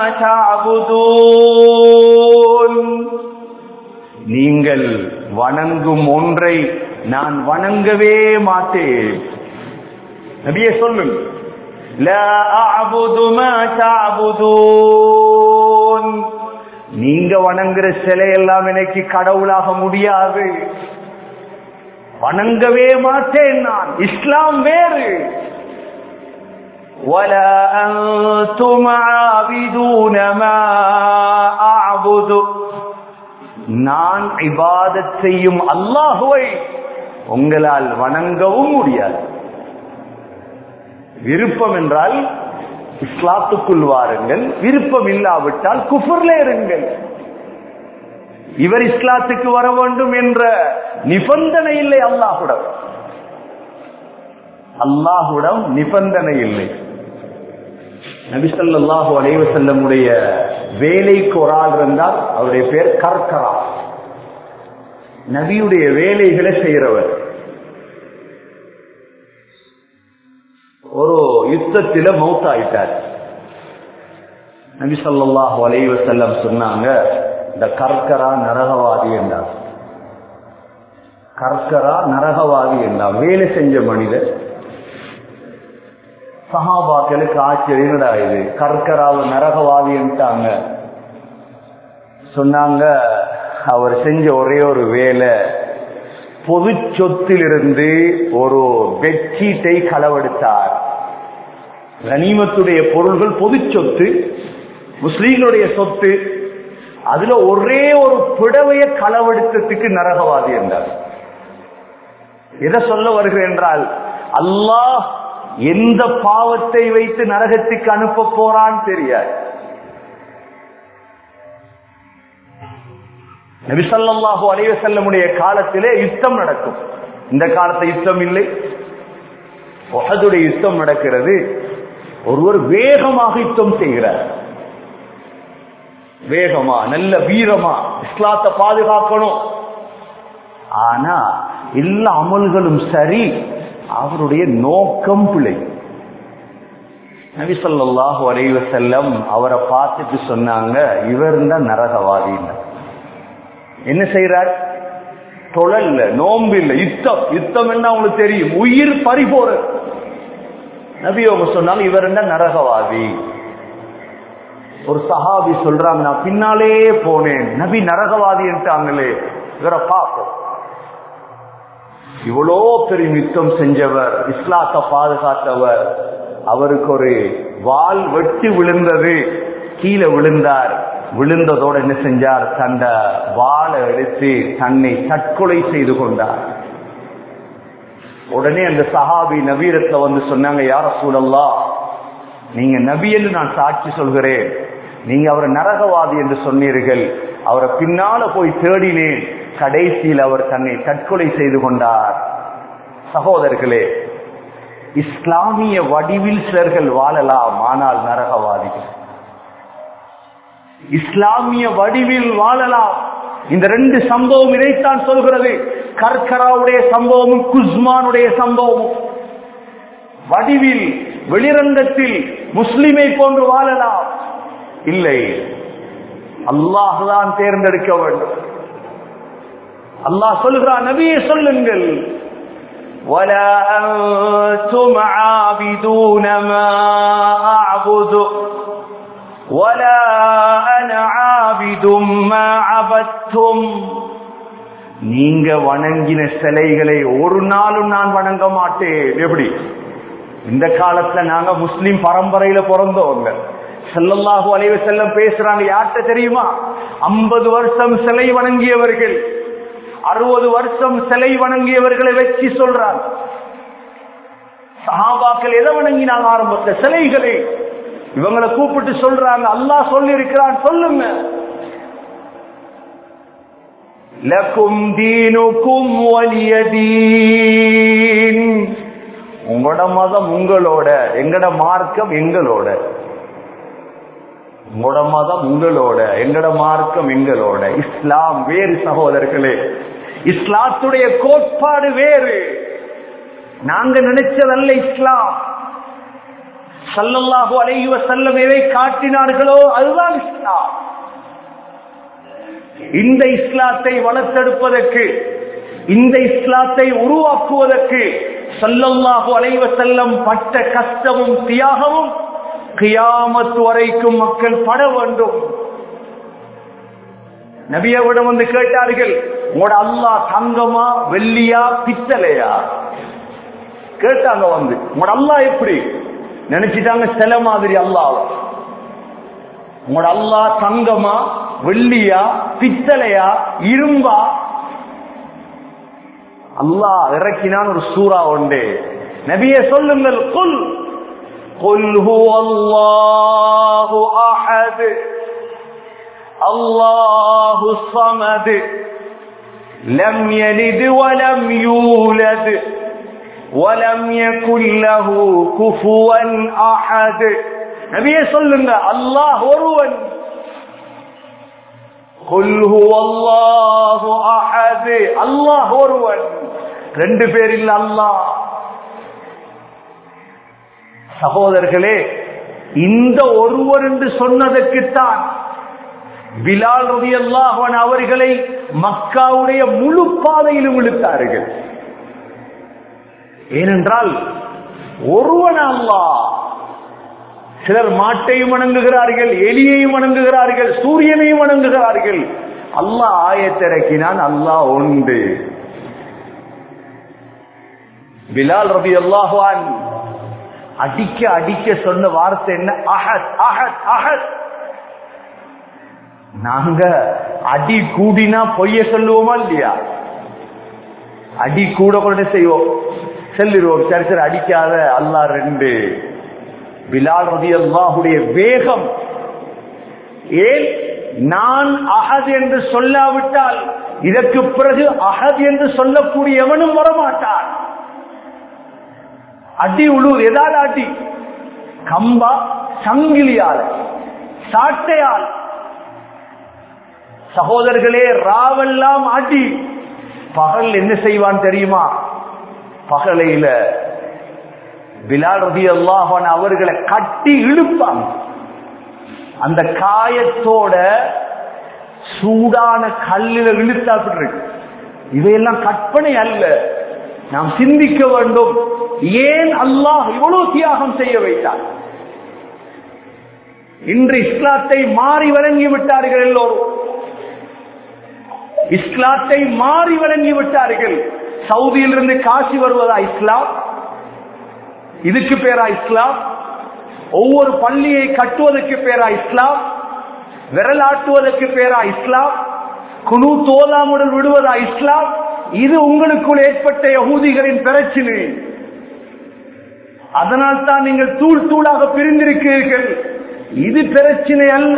تعبدون நீங்கள் வணங்கும் ஒன்றை நான் வணங்கவே மாட்டேன் நபியே சொல்லுங்க لا أعبد ما تعبدون நீங்க வணங்குற சிலை எல்லாம் எனக்கு கடவுளாக முடியாது வணங்கவே மாட்டேன் நான் இஸ்லாம் வேறு ولا أنتم عابدون ما أعبد நான் இபாதத் செய்யும் அல்லாஹுவை உங்களால் வணங்கவும் முடியாது விருப்பம் என்றால் இஸ்லாத்துக்குள் வாருங்கள் விருப்பம் இல்லாவிட்டால் குஃபர்ல இருங்கள் இவர் இஸ்லாத்துக்கு வர வேண்டும் என்ற நிபந்தனை இல்லை அல்லாஹுடம் அல்லாஹுடம் நிபந்தனை இல்லை நபிசல்லாஹு அலைவ செல்லமுடைய வேலைக்கு ஒரு ஆள் இருந்தால் அவருடைய பேர் கர்கரா நபியுடைய வேலைகளை செய்கிறவர் ஒரு யுத்தத்தில மௌத்தாயிட்டார் நபி சொல்லாஹு அலைவ செல்லம் சொன்னாங்க இந்த கர்கரா நரகவாதி என்றார் கர்கரா நரகவாதி என்றார் வேலை செஞ்ச மனிதர் சஹாபாக்களுக்கு ஆச்சரியடா இது கர்கராவை நரகவாதின்ட்டாங்க சொன்னாங்க அவர் செஞ்ச ஒரே ஒரு வேலை பொது சொத்திலிருந்து ஒரு பெட்ஷீட்டை களவெடுத்தார் கனிமத்துடைய பொருள்கள் பொது சொத்து முஸ்லீம்களுடைய சொத்து அதுல ஒரே ஒரு புடவைய களவெடுத்ததுக்கு நரகவாதி என்றார் எதை சொல்ல வருகிறேன் என்றால் அல்லாஹ் எந்த பாவத்தை வைத்து நரகத்துக்கு அனுப்ப போறான்னு தெரியாது நபிசல்லாஹு அலைவ செல்லமுடைய காலத்திலே யுத்தம் நடக்கும் இந்த காலத்தை யுத்தம் இல்லை ஒஹதுடைய யுத்தம் நடக்கிறது ஒருவர் வேகமாக யுத்தம் செய்கிறார் வேகமா நல்ல வீரமா இஸ்லாத்தை பாதுகாக்கணும் ஆனா எல்லா அமல்களும் சரி அவருடைய நோக்கம் பிழை நபிசல்லாஹு அலைவ செல்லம் அவரை பார்த்துட்டு சொன்னாங்க இவர் தான் நரகவாதி என்ன செய்யறார் தொழல்ல நோம்பு இல்ல யுத்தம் யுத்தம் என்ன அவங்களுக்கு தெரியும் உயிர் பறிபோற நபி அவங்க சொன்னாங்க இவர் என்ன நரகவாதி ஒரு சஹாபி சொல்றாங்க நான் பின்னாலே போனேன் நபி நரகவாதி என்றாங்களே இவரை பார்ப்போம் இவ்வளோ பெரிய யுத்தம் செஞ்சவர் இஸ்லாத்தை பாதுகாத்தவர் அவருக்கு ஒரு வால் வெட்டி விழுந்தது கீழே விழுந்தார் விழுந்ததோடு என்ன செஞ்சார் தந்த வாழை எடுத்து தன்னை தற்கொலை செய்து கொண்டார் உடனே அந்த சஹாபி நபீரத்துல வந்து சொன்னாங்க யார சூழல்லா நீங்க நபி என்று நான் சாட்சி சொல்கிறேன் நீங்க அவரை நரகவாதி என்று சொன்னீர்கள் அவரை பின்னால போய் தேடினேன் கடைசியில் அவர் தன்னை தற்கொலை செய்து கொண்டார் சகோதரர்களே இஸ்லாமிய வடிவில் சிலர்கள் வாழலாம் ஆனால் நரகவாதிகள் இஸ்லாமிய வடிவில் வாழலாம் இந்த ரெண்டு சம்பவம் இதைத்தான் சொல்கிறது கர்கராவுடைய சம்பவமும் குஸ்மானுடைய சம்பவமும் வடிவில் வெளிரங்கத்தில் முஸ்லிமை போன்று வாழலாம் இல்லை அல்லாஹுதான் தேர்ந்தெடுக்க வேண்டும் அல்லாஹ் சொல்கிறான் நபியை சொல்லுங்கள் ولا أنتم عابدون ما أعبد ولا أنا عابد ما عبدتم நீங்க வணங்கின சிலைகளை ஒரு நாளும் நான் வணங்க மாட்டேன் எப்படி இந்த காலத்துல நாங்க முஸ்லிம் பரம்பரையில பிறந்தவங்க செல்லல்லாஹு அலைவ செல்லம் பேசுறாங்க யார்கிட்ட தெரியுமா ஐம்பது வருஷம் சிலை வணங்கியவர்கள் அறுபது வருஷம் சிலை வணங்கியவர்களை வச்சு சொல்றாங்க சஹாபாக்கள் எதை வணங்கினாங்க ஆரம்பத்தில் சிலைகளை இவங்களை கூப்பிட்டு சொல்றாங்க அல்லாஹ் சொல்லி இருக்கிறான் சொல்லுங்க லக்கும் தீனுக்கும் வலியதீன் உங்களோட மதம் உங்களோட எங்கட மார்க்கம் எங்களோட உங்களோட மதம் உங்களோட எங்கட மார்க்கம் எங்களோட இஸ்லாம் வேறு சகோதரர்களே இஸ்லாத்துடைய கோட்பாடு வேறு நாங்க நினைச்சதல்ல இஸ்லாம் சல்லல்லாஹு அலைஹி வஸல்லம் எதை காட்டினார்களோ அதுதான் இஸ்லாம் இந்த இஸ்லாத்தை வளர்த்தெடுப்பதற்கு இந்த இஸ்லாத்தை உருவாக்குவதற்கு சல்லல்லாஹு அலைஹி வஸல்லம் பட்ட கஷ்டமும் தியாகமும் கியாமத் வரைக்கும் மக்கள் பட வேண்டும் நபியாவிடம் வந்து கேட்டார்கள் உங்களோட அல்லா தங்கமா வெள்ளியா பித்தளையா கேட்டாங்க வந்து உங்களோட அல்லா எப்படி நினைச்சிட்டாங்க சில மாதிரி அல்லாஹ் உங்களோட அல்லா தங்கமா வெள்ளியா பித்தளையா இரும்பா அல்லாஹ் இறக்கினான் ஒரு சூறா உண்டு நபியே சொல்லுங்கள் குல் قل هو الله أحد الله الصمد لم يلد ولم يولد ولم يكن له كفوا أحد நபியே சொல்லுங்க அல்லாஹ் ஒருவன் قل هو الله أحد அல்லாஹ் ஒருவன் ரெண்டு பேர் இல்ல அல்லாஹ் சகோதரர்களே இந்த ஒருவர் என்று சொன்னதற்குத்தான் பிலால் ரவி அல்லாஹன் அவர்களை மக்காவுடைய முழு பாதையிலும் இழுத்தார்கள் ஏனென்றால் ஒருவன் அல்லாஹ் சிலர் மாட்டையும் வணங்குகிறார்கள் எலியையும் வணங்குகிறார்கள் சூரியனையும் வணங்குகிறார்கள் அல்லாஹ் ஆயத்திறக்கினான் அல்லாஹ் உண்டு பிலால் ரபி அல்லாஹான் அடிக்க அடிக்க சொன்ன வார்த்தை என்ன அஹத் அஹத் அஹத் நாங்க அடி கூடினா பொய்ய சொல்லுவோமா இல்லையா அடி கூட கூட செய்வோம் சொல்லிடுவோம் சரி சரி அடிக்காத அல்லா ரெண்டு பிலால் ரதி அல்லாஹுடைய வேகம் ஏன் நான் அகது என்று சொல்லாவிட்டால் இதற்கு பிறகு அகது என்று சொல்லக்கூடியவனும் வரமாட்டான் அடி உழுவது எதால் அடி கம்பா சங்கிலியால் சாட்டையால் சகோதரர்களே ராவெல்லாம் அடி பகல் என்ன செய்வான் தெரியுமா பகலையில பிலால் ரதி அல்லாஹன் அவர்களை கட்டி இழுப்பாங்க அந்த காயத்தோட சூடான கல்லில இழுத்தாப்பிட்டு இருக்கு இவையெல்லாம் கற்பனை அல்ல நாம் சிந்திக்க வேண்டும் ஏன் அல்லாஹ் இவ்வளவு தியாகம் செய்ய வைத்தார் இன்று இஸ்லாத்தை மாறி வழங்கி விட்டார்கள் எல்லோரும் இஸ்லாத்தை மாறி வழங்கி விட்டார்கள் சவுதியிலிருந்து காசி வருவதா இஸ்லாம் இதுக்கு பேரா இஸ்லாம் ஒவ்வொரு பள்ளியை கட்டுவதற்கு பேரா இஸ்லாம் விரலாட்டுவதற்கு பேரா இஸ்லாம் குழு தோலாமுடன் விடுவதா இஸ்லாம் இது உங்களுக்குள் ஏற்பட்ட யகூதிகளின் பிரச்சனை அதனால் தான் நீங்கள் தூள் தூளாக பிரிந்திருக்கிறீர்கள் இது பிரச்சனை அல்ல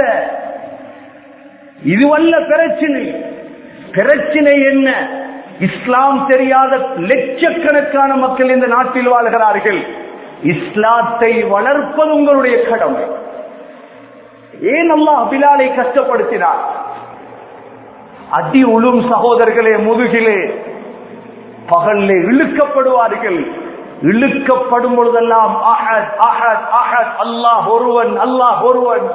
இதுவல்ல பிரச்சனை பிரச்சனை என்ன இஸ்லாம் தெரியாத லட்சக்கணக்கான மக்கள் இந்த நாட்டில் வாழ்கிறார்கள் இஸ்லாத்தை வளர்ப்பது உங்களுடைய கடமை ஏன் அல்லாஹ் பிலாலை கஷ்டப்படுத்தினார் அடி உளும் சகோதரர்களே முதுகிலே பகல்லே இழுக்கப்படுவார்கள் இழுக்கப்படும் பொழுதெல்லாம் அஹத் அஹத் அஹத் அல்லாஹ் ஒருவன் அல்லாஹ் ஒருவன்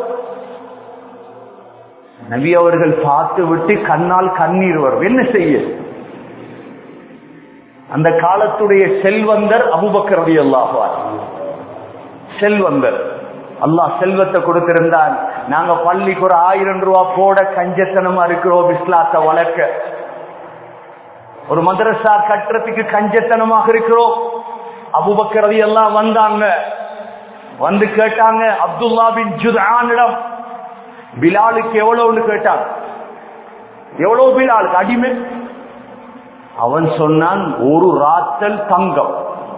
நபி அவர்கள் பார்த்து விட்டு கண்ணால் கண்ணீர் வரும் என்ன செய்ய அந்த காலத்துடைய செல்வந்தர் அபுபக்கரதி அல்லாஹார் செல்வந்தர் அல்லாஹ் செல்வத்தை கொடுத்திருந்தான் நாங்க பள்ளிக்கு ஒரு ஆயிரம் ரூபாய் போட கஞ்சத்தனமா இருக்கிறோம் இஸ்லாத்தை வளர்க்க ஒரு மதரசா கட்டுறதுக்கு கஞ்சத்தனமாக இருக்கிறோம் அபுபக்கரதி எல்லாம் வந்தாங்க வந்து கேட்டாங்க அப்துல்லா பின் ஜுதானிடம் பிலாலுக்கு எவ்வளவுன்னு கேட்டாங்க எவ்வளவு பிலாலுக்கு அடிமை அவன் சொன்னான் ஒரு ராத்தல் தங்கம்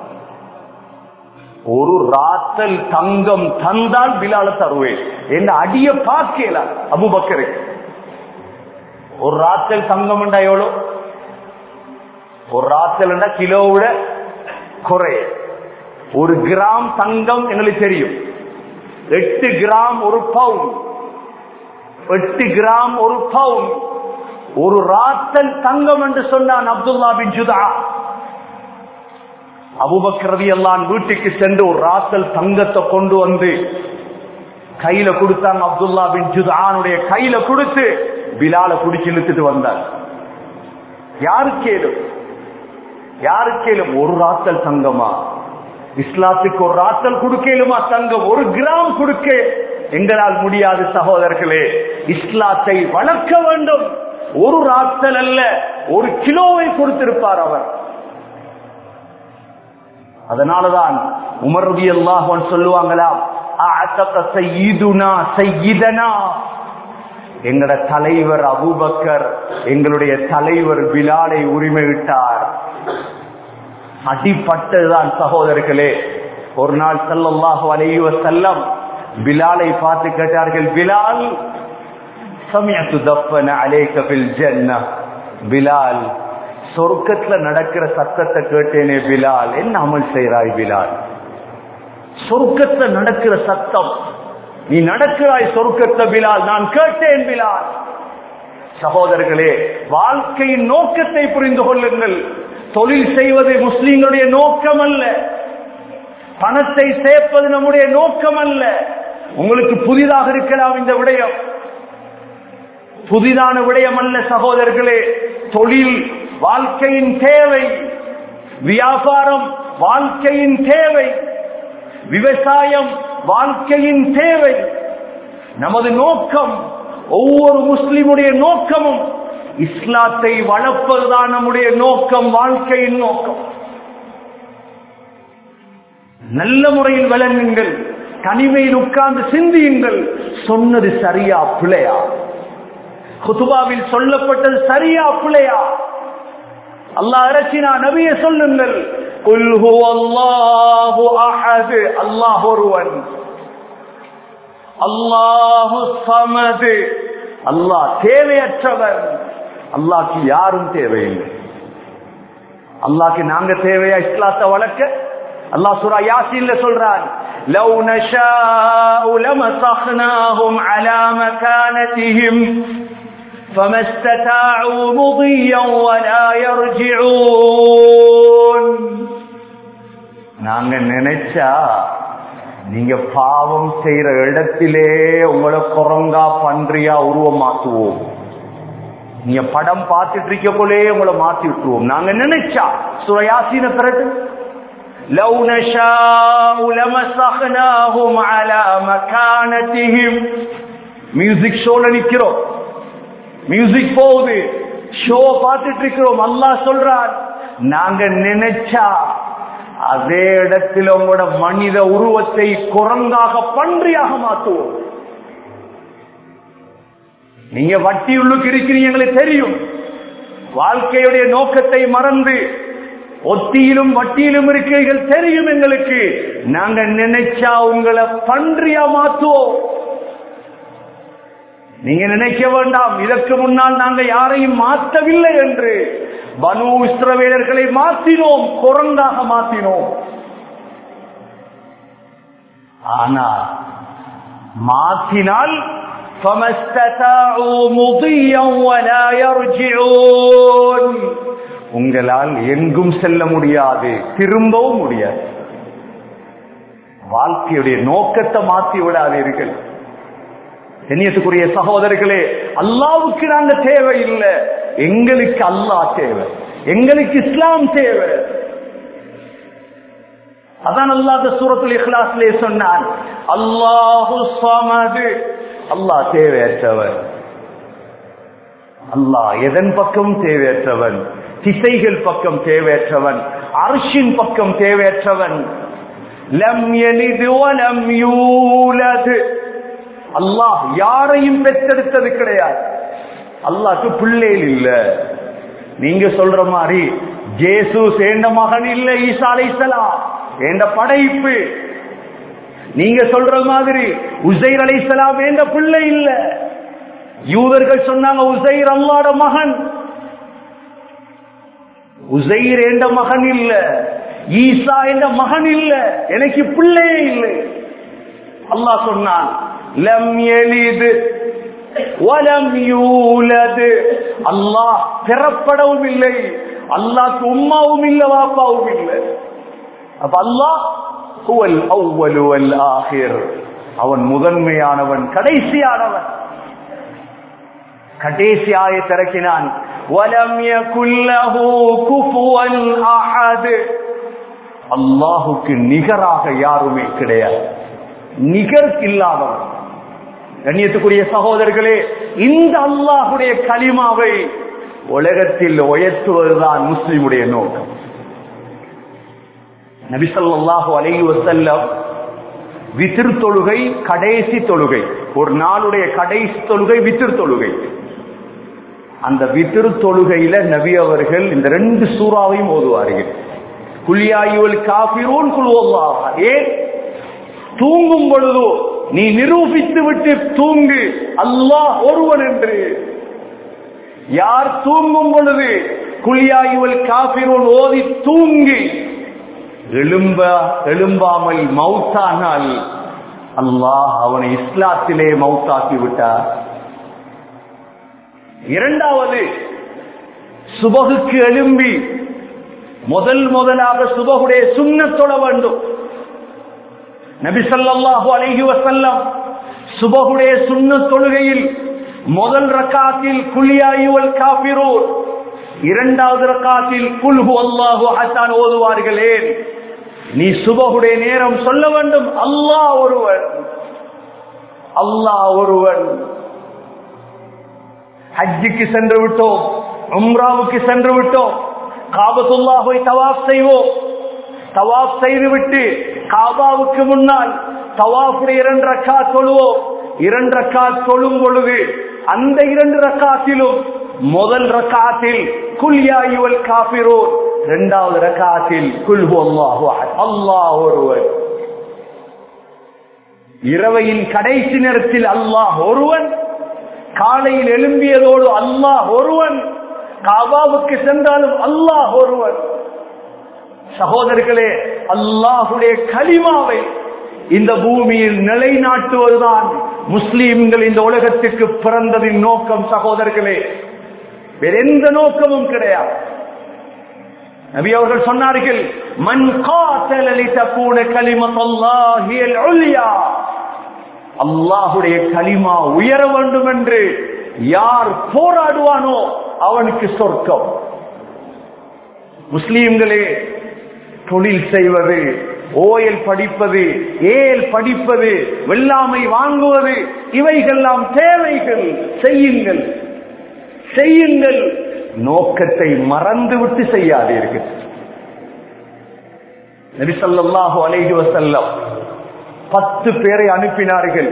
ஒரு ராத்தல் தங்கம் தந்தால் பிலால தருவேன் என்ன அடிய பார்க்கல அபுபக்கரை ஒரு ராத்தல் தங்கம் எவ்வளவு ஒரு ராத்தல் கிலோவிட குறைய ஒரு கிராம் தங்கம் எங்களுக்கு தெரியும் எட்டு கிராம் ஒரு பவுன் எட்டு கிராம் ஒரு பவுன் ஒரு ராத்தல் தங்கம் என்று சொன்னான் அப்துல்லா பின் ஜுதா அபுபக்ரதி எல்லாம் வீட்டுக்கு சென்று ஒரு ராத்தல் தங்கத்தை கொண்டு வந்து கையில கொடுத்தாங்க அப்துல்லா பின் ஜுதானுடைய கையில கொடுத்து பிலால குடிச்சு இழுத்துட்டு வந்தார் யாருக்கேலும் யாருக்கேலும் ஒரு ராத்தல் தங்கமா இஸ்லாத்துக்கு ஒரு ராத்தல் கொடுக்கலுமா தங்கம் ஒரு கிராம் கொடுக்க எங்களால் முடியாது சகோதரர்களே இஸ்லாத்தை வளர்க்க வேண்டும் ஒரு ராத்தல் அல்ல ஒரு கிலோவை கொடுத்திருப்பார் அவர் அதனாலதான் உமர் ரபி அல்லாஹன் சொல்லுவாங்களாம் எங்கட தலைவர் அபூபக்கர் எங்களுடைய தலைவர் பிலாலை உரிமையிட்டார் அடிப்பட்டதுதான் சகோதரர்களே ஒரு நாள் சல்லல்லாஹு அலைவ செல்லம் பிலாலை பார்த்து கேட்டார்கள் பிலால் சமயத்து தப்பன அலேக்கபில் ஜன்ன பிலால் சொர்க்கத்துல நடக்கிற சத்தத்தை கேட்டேனே பிலால் என்ன அமல் செய்கிறாய் பிலால் சொர்க்கத்துல நடக்கிற சத்தம் நீ நடக்கிறாய் சொர்க்கத்தை பிலால் நான் கேட்டேன் பிலால் சகோதரர்களே வாழ்க்கையின் நோக்கத்தை புரிந்து கொள்ளுங்கள் தொழில் செய்வது முஸ்லீம்களுடைய நோக்கம் அல்ல பணத்தை சேர்ப்பது நம்முடைய நோக்கம் அல்ல உங்களுக்கு புதிதாக இருக்கலாம் இந்த விடயம் புதிதான விடயம் அல்ல சகோதரர்களே தொழில் வாழ்க்கையின் தேவை வியாபாரம் வாழ்க்கையின் தேவை விவசாயம் வாழ்க்கையின் தேவை நமது நோக்கம் ஒவ்வொரு முஸ்லிமுடைய நோக்கமும் இஸ்லாத்தை வளர்ப்பதுதான் நம்முடைய நோக்கம் வாழ்க்கையின் நோக்கம் நல்ல முறையில் விளங்குங்கள் தனிமையில் உட்கார்ந்து சிந்தியுங்கள் சொன்னது சரியா பிழையா குதுபாவில் சொல்லப்பட்டது சரியா பிழையா அல்லாஹ் இறக்கினா நபிய சொல்லுங்கள் அல்லாஹ் ஒருவன் அல்லாஹு சமது அல்லாஹ் தேவையற்றவன் அல்லாஹ்க்கு யாரும் தேவையில்லை அல்லாஹ்க்கு நாங்க தேவையா இஸ்லாத்தை வளர்க்க அல்லாஹ் சுரா யாசின்ல சொல்றான் لو نشاء لمسخناهم على مكانتهم فما استطاعوا مضيا ولا يرجعون நாங்க நினைச்சா நீங்க பாவம் செய்யற இடத்திலே உங்களை குரங்கா பன்றியா உருவமாக்குவோம் நீங்க படம் பார்த்துட்டு இருக்கக்குள்ளே உங்களை மாத்தி விட்டுருவோம் நாங்க நினைச்சா சுரயாசின பிறகு لو نشاء لمسخناهم على مكانتهم மியூசிக் ஷோல நிக்கிறோம் மியூசிக் போகுது ஷோ பார்த்துட்டு இருக்கிறோம் அல்லாஹ் சொல்றான் நாங்க நினைச்சா அதே இடத்தில் உங்களோட மனித உருவத்தை குரங்காக பன்றியாக மாற்றுவோம் நீங்க வட்டி உள்ளுக்கு இருக்கிறீங்க எங்களுக்கு தெரியும் வாழ்க்கையுடைய நோக்கத்தை மறந்து ஒத்தியிலும் வட்டியிலும் இருக்கிறீர்கள் தெரியும் எங்களுக்கு நாங்க நினைச்சா உங்களை பன்றியா மாத்துவோம் நீங்க நினைக்க வேண்டாம் இதற்கு முன்னால் நாங்க யாரையும் மாற்றவில்லை என்று பனு இஸ்ரவேலர்களை மாற்றினோம் குரங்காக மாற்றினோம் ஆனா மாற்றினால் فما استطاعوا مضيا ولا يرجعون உங்களால் எங்கும் செல்ல முடியாது திரும்பவும் முடியாது வாழ்க்கையுடைய நோக்கத்தை மாற்றி விடாதீர்கள் கண்ணியத்துக்குரிய சகோதரர்களே அல்லாவுக்கு நாங்க தேவை இல்லை எங்களுக்கு அல்லாஹ் தேவை எங்களுக்கு இஸ்லாம் தேவை அதான் அல்லாத சூரத்துல் இஹ்லாஸ்லே சொன்னான் அல்லாஹு சமது அல்லாஹ் தேவையற்றவன் அல்லாஹ் எதன் பக்கம் தேவையற்றவன் திசைகள் பக்கம் தேவையற்றவன் அரிசின் பக்கம் தேவையற்றவன் லம் எலிது வலம் யூலது அல்லாஹ் யாரையும் பெற்றெடுத்தது கிடையாது அல்லாஹ்க்கு பிள்ளைகள் இல்ல நீங்க சொல்ற மாதிரி ஜேசு சேர்ந்த மகன் இல்ல ஈசா அலைசலாம் என்ற படைப்பு நீங்க சொல்ற மாதிரி உசைர் அலைசலாம் என்ற பிள்ளை இல்ல யூதர்கள் சொன்னாங்க உசைர் அல்லாட மகன் உசைர் என்ற மகன் இல்ல ஈசா என்ற மகன் இல்ல எனக்கு பிள்ளையே இல்லை அல்லாஹ் சொன்னான் லம் எலிது வலம் யூலது அல்லாஹ் பெறப்படவும் இல்லை அல்லாஹ்க்கு உம்மாவும் இல்லை வாப்பாவும் இல்லை அப்ப அல்லாஹ் ஹுவல் அவ்வலு வல் ஆஹிர் அவன் முதன்மையானவன் கடைசியானவன் கடைசி ஆயத் இறக்கினான் வலம் யகுல்லஹு குஃபுவன் அஹத் அல்லாஹுக்கு நிகராக யாருமே கிடையாது நிகர் இல்லாதவன் கண்ணியத்துக்குரிய சகோதரர்களே இந்த அல்லாஹுடைய களிமாவை உலகத்தில் உயர்த்துவதுதான் முஸ்லிமுடைய நோக்கம் நபிசல்லாஹு அலைஹி வசல்லம் வித்திர் தொழுகை கடைசி தொழுகை ஒரு நாளுடைய கடைசி தொழுகை வித்திர் தொழுகை அந்த வித்திரு தொழுகையில நபி அவர்கள் இந்த ரெண்டு சூறாவையும் ஓதுவார்கள் குளியாயுவல் காபிரூன் குழுவாக ஏன் தூங்கும் பொழுதோ நீ நிரூபித்து விட்டு தூங்கு அல்லாஹ் ஒருவன் என்று யார் தூங்கும் பொழுது குளியாயுவல் காபிரூன் ஓதி தூங்கி எழும்ப எழும்பாமல் மௌத்தானால் அல்லாஹ் அவனை இஸ்லாத்திலே மௌத்தாக்கி விட்டார் இரண்டாவது சுபகுக்கு எழும்பி முதல் முதலாக சுபகுடைய சுண்ணத் தொழ வேண்டும் நபி ஸல்லல்லாஹு அலைஹி வஸல்லம் சுபகுடைய சுண்ணத் தொழுகையில் முதல் ரக்காத்தில் குலியாயுவல் காபிரூன் இரண்டாவது ரக்காத்தில் குல்ஹு அல்லாஹு ஹசான் ஓதுவார்களே நீ சுபகுடைய நேரம் சொல்ல வேண்டும் அல்லாஹ் ஒருவன் அல்லாஹ் ஒருவன் ஹஜ்ஜுக்கு சென்று விட்டோம் உம்ராவுக்கு சென்று விட்டோம் காபத்துல்லாஹை தவாப் செய்வோம் தவாப் செய்துவிட்டு காபாவுக்கு முன்னால் தவாஃபுடைய இரண்டு ரக்கா தொழுவோம் இரண்டு ரக்கா தொழும் பொழுது அந்த இரண்டு ரக்காத்திலும் முதல் ரக்காத்தில் குல்யாயுவல் காபிரோ இரண்டாவது ரக்காத்தில் குல்ஹு அல்லாஹு அஹத். அல்லாஹ் ஒருவன் இரவையின் கடைசி நேரத்தில் அல்லாஹ் ஒருவன் காலையில் எழும்பியதோடு அல்லாஹ் ஒருவன் காபாவுக்கு சென்றாலும் அல்லாஹ் ஒருவன் சகோதரர்களே அல்லாஹுடைய களிமாவை இந்த பூமியில் நிலைநாட்டுவதுதான் முஸ்லீம்கள் இந்த உலகத்துக்கு பிறந்ததின் நோக்கம் சகோதரர்களே வேற எந்த நோக்கமும் கிடையாது நபி அவர்கள் சொன்னார்கள் மன் காத்தலி தப்பூன கலிமத்தல்லாஹியல் உல்யா அல்லாஹுடைய களிமா உயர வேண்டும் என்று யார் போராடுவானோ அவனுக்கு சொர்க்கம் முஸ்லீம்களே தொழில் செய்வது ஓயல் படிப்பது ஏல் படிப்பது வெள்ளாமை வாங்குவது இவைகள்லாம் தேவைகள் செய்யுங்கள் செய்யுங்கள் நோக்கத்தை மறந்துவிட்டு செய்யாதீர்கள் நபிசல்லாஹு அலைஹி வசல்லம் பத்து பேரை அனுப்பினார்கள்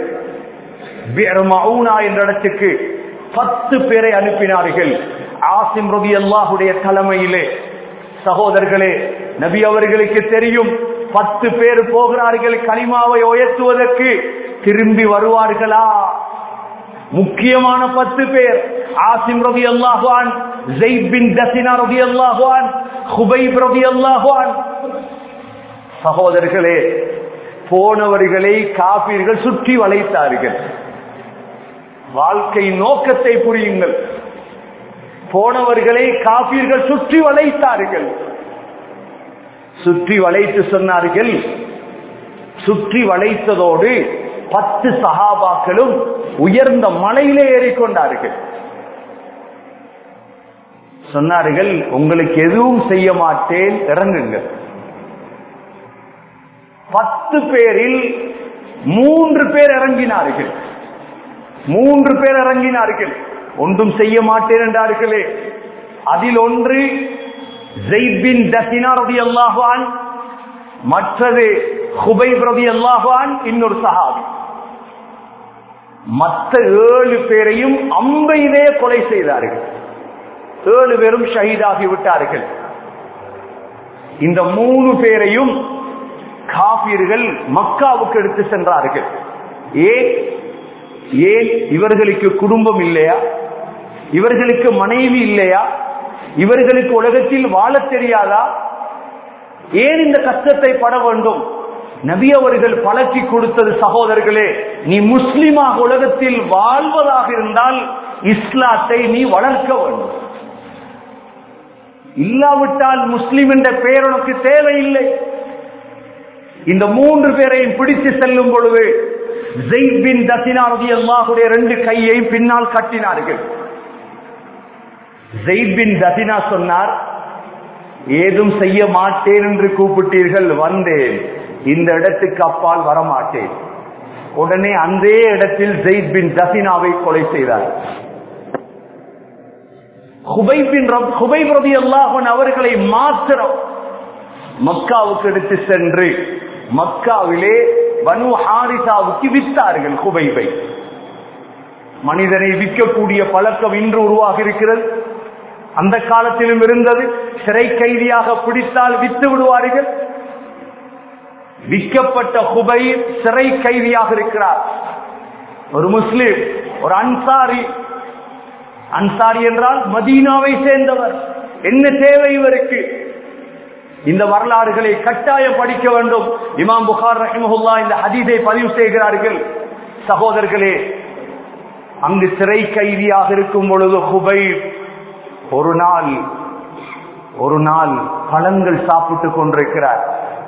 என்ற இடத்துக்கு பத்து பேரை அனுப்பினார்கள் ஆசிம் ரவி அல்லாஹுடைய தலைமையிலே சகோதரர்களே நபி அவர்களுக்கு தெரியும் பத்து பேர் போகிறார்கள் கலிமாவை உயர்த்துவதற்கு திரும்பி வருவார்களா முக்கியமான பத்து பேர் ஆசிம் ரவி அல்லாஹான் ஜெயித் பின் தசினா ரவி அல்லாஹான் ஹுபைப் ரவி அல்லாஹான் சகோதரர்களே போனவர்களை காப்பீர்கள் சுற்றி வளைத்தார்கள் வாழ்க்கை நோக்கத்தை புரியுங்கள் போனவர்களை காப்பீர்கள் சுற்றி வளைத்தார்கள் சுற்றி வளைத்து சொன்னார்கள் சுற்றி வளைத்ததோடு பத்து சகாபாக்களும் உயர்ந்த மலையிலே ஏறிக்கொண்டார்கள் சொன்னார்கள் உங்களுக்கு எதுவும் செய்ய மாட்டேன் இறங்குங்க பத்து பேரில் மூன்று பேர் இறங்கினார்கள் மூன்று பேர் இறங்கினார்கள் ஒன்றும் செய்ய மாட்டேன் என்றார்களே அதில் ஒன்று ஜெய்பின் தசினா ரதி அல்லாஹான் மற்றது ஹுபைப் ரதி அல்லாஹான் இன்னொரு சஹாபி மற்ற ஏழு பேரையும் அம்பையிலே கொலை செய்தார்கள் ஏழு பேரும் ஷஹீதாகி விட்டார்கள் இந்த மூணு பேரையும் காபீர்கள் மக்காவுக்கு எடுத்து சென்றார்கள் ஏன் ஏன் இவர்களுக்கு குடும்பம் இல்லையா இவர்களுக்கு மனைவி இல்லையா இவர்களுக்கு உலகத்தில் வாழ தெரியாதா ஏன் இந்த கஷ்டத்தை பட வேண்டும் நபி அவர்கள் பழக்கி கொடுத்தது சகோதரர்களே நீ முஸ்லிமாக உலகத்தில் வாழ்வதாக இருந்தால் இஸ்லாத்தை நீ வளர்க்க வேண்டும் இல்லாவிட்டால் முஸ்லிம் என்ற பெயர் உனக்கு தேவையில்லை இந்த மூன்று பேரையும் பிடித்து செல்லும் பொழுது ஜெயித் பின் தசினா அல்லாஹுடைய ரெண்டு கையையும் பின்னால் கட்டினார்கள் ஜெயித் பின் தசினா சொன்னார் ஏதும் செய்ய மாட்டேன் என்று கூப்பிட்டீர்கள் வந்தேன் இந்த இடத்துக்கு அப்பால் வரமாட்டேன் உடனே அந்த இடத்தில் ஜெயித் பின் தசினாவை கொலை செய்தார் ஹுபைப் ரதி அல்லாஹன் அவர்களை மாத்திரம் மக்காவுக்கு எடுத்து சென்று மக்காவிலே பனு ஹாரிசாவுக்கு வித்தார்கள் ஹுபைபை மனிதனை விற்கக்கூடிய பழக்கம் இன்று உருவாகி இருக்கிறது அந்த காலத்திலும் இருந்தது சிறை கைதியாக பிடித்தால் வித்து விடுவார்கள் விற்கப்பட்ட ஹுபை சிறை கைதியாக இருக்கிறார் ஒரு முஸ்லிம் ஒரு அன்சாரி அன்சாரி என்றால் மதீனாவை சேர்ந்தவர் என்ன தேவை இவருக்கு இந்த வரலாறுகளை கட்டாயம் படிக்க வேண்டும் இமாம் புகார் ரஹிமஹுல்லா இந்த ஹதீதை பதிவு செய்கிறார்கள் சகோதரர்களே அங்கு சிறை கைதியாக இருக்கும் பொழுது ஹுபை ஒரு நாள் ஒரு நாள் பழங்கள் சாப்பிட்டுக் கொண்டிருக்கிறார்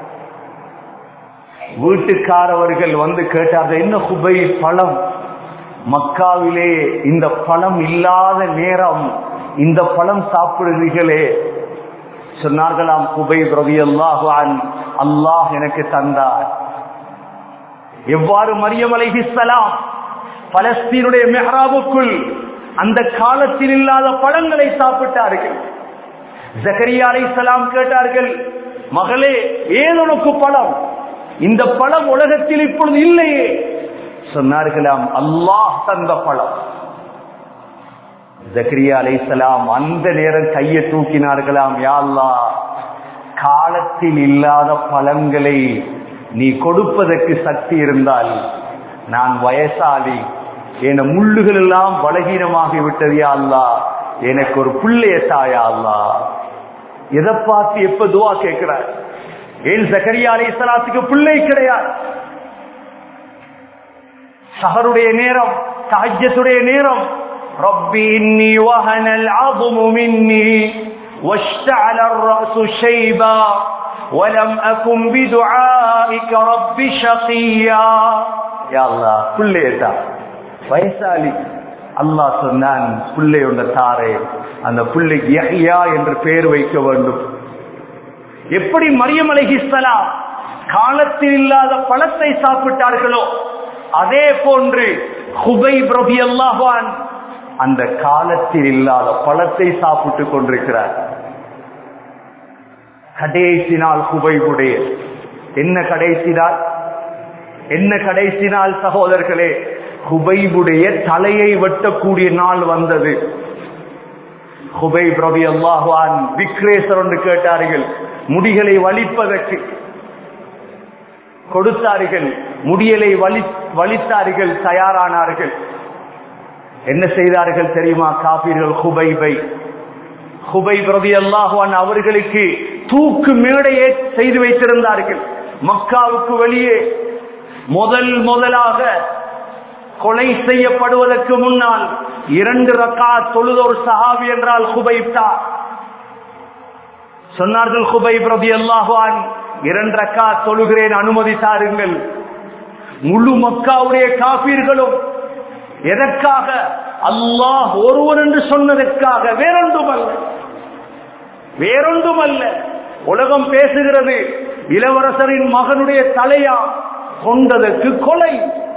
வீட்டுக்காரவர்கள் வந்து கேட்டார் என்ன ஹுபை பழம் மக்காவிலே இந்த பழம் இல்லாத நேரம் இந்த பழம் சாப்பிடுவீர்களே சொன்னார்களாம் குபை பிரதி அல்லாஹான் அல்லாஹ் எனக்கு தந்தார் எவ்வாறு மரியம் அலைஹிஸ்ஸலாம் பலஸ்தீனுடைய மெஹராபுக்குள் அந்த காலத்தில் இல்லாத பழங்களை சாப்பிட்டார்கள் ஜக்கரியா அலைஹிஸ்ஸலாம் கேட்டார்கள் மகளே ஏன் உனக்கு பழம் இந்த பழம் உலகத்தில் இப்பொழுது இல்லையே சொன்னார்களாம் அல்லாஹ் தந்த பழம் ஜக்ரியா அலைசலாம் அந்த நேரம் கையை தூக்கினார்களாம் யாழ்லா காலத்தில் இல்லாத பழங்களை நீ கொடுப்பதற்கு சக்தி இருந்தால் நான் வயசாளி என முள்ளுகள் எல்லாம் பலகீனமாகி விட்டது அல்லா எனக்கு ஒரு பிள்ளைய தாயா அல்லா எதை பார்த்து எப்ப துவா கேட்கிறார் ஏன் ஜக்கரியா அலைசலாத்துக்கு பிள்ளை கிடையாது சஹருடைய நேரம் சஹஜத்துடைய நேரம் ربي إني وهن العظم مني واشتعل الرأس شيبا ولم أكن بدعائك رب شقيا يا الله كل يتا வயசாலி அல்லாஹ் சொன்னான் பிள்ளை ஒன்ற தாரே அந்த பிள்ளைக்கு யஹ்யா என்று பெயர் வைக்க வேண்டும் எப்படி மரியம் அலைஹிஸ்ஸலாம் காலத்தில் இல்லாத பழத்தை சாப்பிட்டார்களோ அதே போன்று ஹுபை பிரபி அல்லாஹான் அந்த காலத்தில் இல்லாத பழத்தை சாப்பிட்டுக் கொண்டிருக்கிறார் கடைசி நாள் ஹுபைபுடைய என்ன கடைசி நாள் என்ன கடைசி நாள் சகோதரர்களே ஹுபைபுடைய தலையை வெட்டக்கூடிய நாள் வந்தது ஹுபை பிரபி அல்லாஹான் விக்ரேசர் என்று கேட்டார்கள் முடிகளை வலிப்பதற்கு கொடுத்தார்கள் முடியலை வலி வலித்தார்கள் தயாரானார்கள் என்ன செய்தார்கள் தெரியுமா காபீர்கள் ஹுபைபை ஹுபை பிரதி அல்லாஹான் அவர்களுக்கு தூக்கு மேடையே செய்து வைத்திருந்தார்கள் மக்காவுக்கு வெளியே முதல் முதலாக கொலை செய்யப்படுவதற்கு முன்னால் இரண்டு ரக்கா தொழுத ஒரு சஹாபி என்றால் ஹுபைப்தா சொன்னார்கள் ஹுபை பிரதி அல்லாஹான் இரண்டு ரக்கா தொழுகிறேன் அனுமதி தாருங்கள் முழு மக்காவுடைய காபீர்களும் எதற்காக அல்லாஹ் ஒருவர் என்று சொன்னதற்காக வேறொன்றும் அல்ல வேறொன்றும் அல்ல உலகம் பேசுகிறது இளவரசரின் மகனுடைய தலையா கொண்டதற்கு கொலை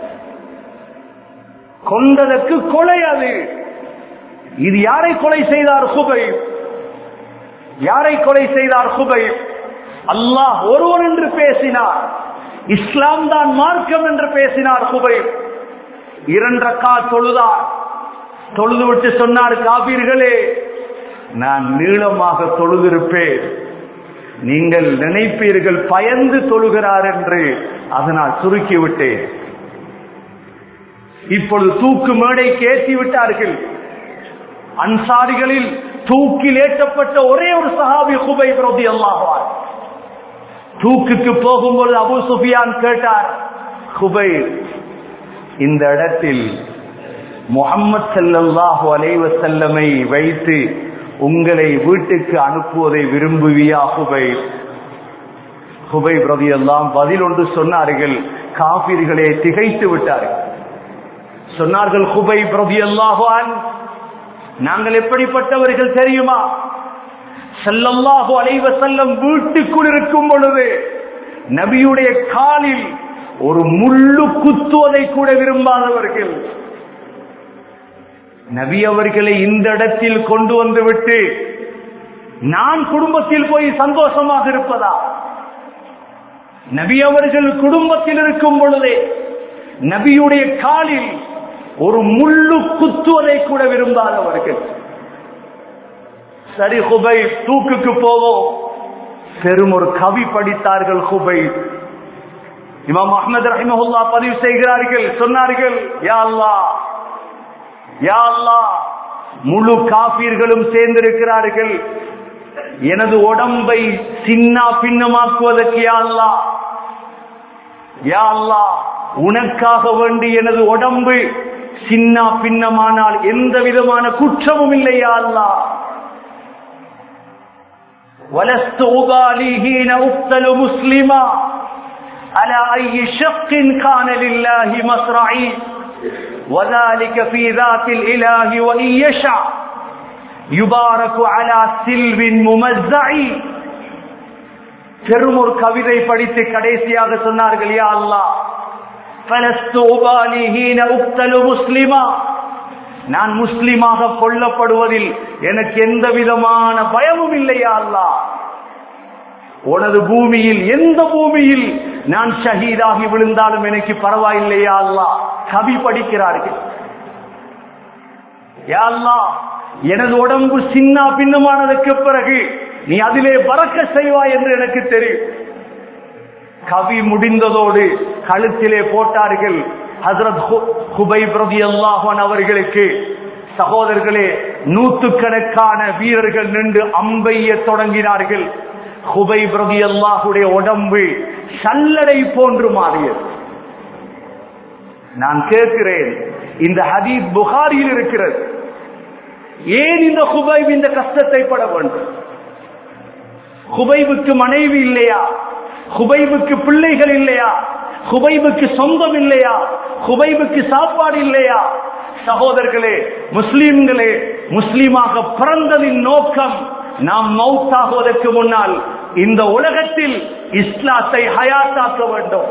கொண்டதற்கு கொலை அது இது யாரை கொலை செய்தார் குபை யாரை கொலை செய்தார் குபை அல்லாஹ் ஒருவன் என்று பேசினார் இஸ்லாம் தான் மார்க்கம் என்று பேசினார் குபை இரண்டக்கா தொழுதார் தொழுது விட்டு சொன்னார் காபீர்களே நான் நீளமாக தொழுதிருப்பேன் நீங்கள் நினைப்பீர்கள் பயந்து தொழுகிறார் என்று அதனால் சுருக்கி விட்டேன் இப்பொழுது தூக்கு மேடைக்கு ஏற்றி விட்டார்கள் அன்சாரிகளில் தூக்கில் ஏற்றப்பட்ட ஒரே ஒரு சஹாபி குபை பிரதி அல்லாஹார் தூக்குக்கு போகும்போது அபு சுஃபியான் கேட்டார் குபை இந்த இடத்தில் முகம்மது செல்லல்லாஹு அலைவசல்லமை வைத்து உங்களை வீட்டுக்கு அனுப்புவதை விரும்புவியா குபை குபை பிரதி எல்லாம் பதில் ஒன்று சொன்னார்கள் காபிர்களே திகைத்து விட்டார்கள் சொன்னார்கள் குபை பிரதி அல்லாஹான் நாங்கள் எப்படிப்பட்டவர்கள் தெரியுமா செல்லல்லாஹு அலைவ செல்லம் வீட்டுக்குள் இருக்கும் பொழுது நபியுடைய காலில் ஒரு முள்ளு குத்துவதை கூட விரும்பாதவர்கள் நபி அவர்களை இந்த இடத்தில் கொண்டு வந்து விட்டு நான் குடும்பத்தில் போய் சந்தோஷமாக இருப்பதா நபி அவர்கள் குடும்பத்தில் இருக்கும் பொழுதே நபியுடைய காலில் ஒரு முள்ளு குத்துவதை கூட விரும்பாதவர்கள் சரி ஹுபை தூக்குக்கு போவோம் பெரும் ஒரு கவி படித்தார்கள் ஹுபை இமாம் அஹமது ரஹிமஹுல்லா பதிவு செய்கிறார்கள் சொன்னார்கள் யா அல்லாஹ் யா அல்லாஹ் முழு காபீர்களும் சேர்ந்திருக்கிறார்கள் எனது உடம்பை சின்ன பின்னமாக்குவதற்கு யா அல்லாஹ் யா அல்லாஹ் உனக்காக வேண்டி எனது உடம்பு சின்ன பின்னமானால் எந்த விதமான குற்றமும் இல்லையா அல்லாஹ் ولست أبالي حين أقتل مسلما على أي شق كان لله مصرعي وذلك في ذات الإله وإن يشاء يبارك على سلب ممزع பெரும் ஒரு கவிதை படித்து கடைசியாக சொன்னார்கள் யா அல்லாஹ் فلست أبالي حين أقتل مسلما நான் முஸ்லிமாக கொல்லப்படுவதில் எனக்கு எந்த விதமான பயமும் இல்லையா அல்லா உனது பூமியில் எந்த பூமியில் நான் ஷஹீதாகி விழுந்தாலும் எனக்கு பரவாயில்லையா அல்லா கவி படிக்கிறார்கள் யா அல்லா எனது உடம்பு சின்ன பின்னமானதுக்கு பிறகு நீ அதிலே பறக்க செய்வாய் என்று எனக்கு தெரியும் கவி முடிந்ததோடு கழுத்திலே போட்டார்கள் ஹசரத் குபை பிரதி அல்லாஹன் அவர்களுக்கு சகோதரர்களே நூத்துக்கணக்கான வீரர்கள் நின்று அம்பைய தொடங்கினார்கள் குபை பிரதி அல்லாஹுடைய உடம்பு சல்லடை போன்று மாறியது நான் கேட்கிறேன் இந்த ஹதீஸ் புகாரியில் இருக்கிறது ஏன் இந்த குபைப் இந்த கஷ்டத்தை பட வேண்டும் குபைவுக்கு மனைவி இல்லையா குபைவுக்கு பிள்ளைகள் இல்லையா குபைவுக்கு சொந்தம் இல்லையா குபைவுக்கு சாப்பாடு இல்லையா சகோதரர்களே முஸ்லிம்களே முஸ்லிமாக பிறந்ததின் நோக்கம் நாம் மௌத்தாகுவதற்கு முன்னால் இந்த உலகத்தில் இஸ்லாத்தை ஹயாத்தாக்க வேண்டும்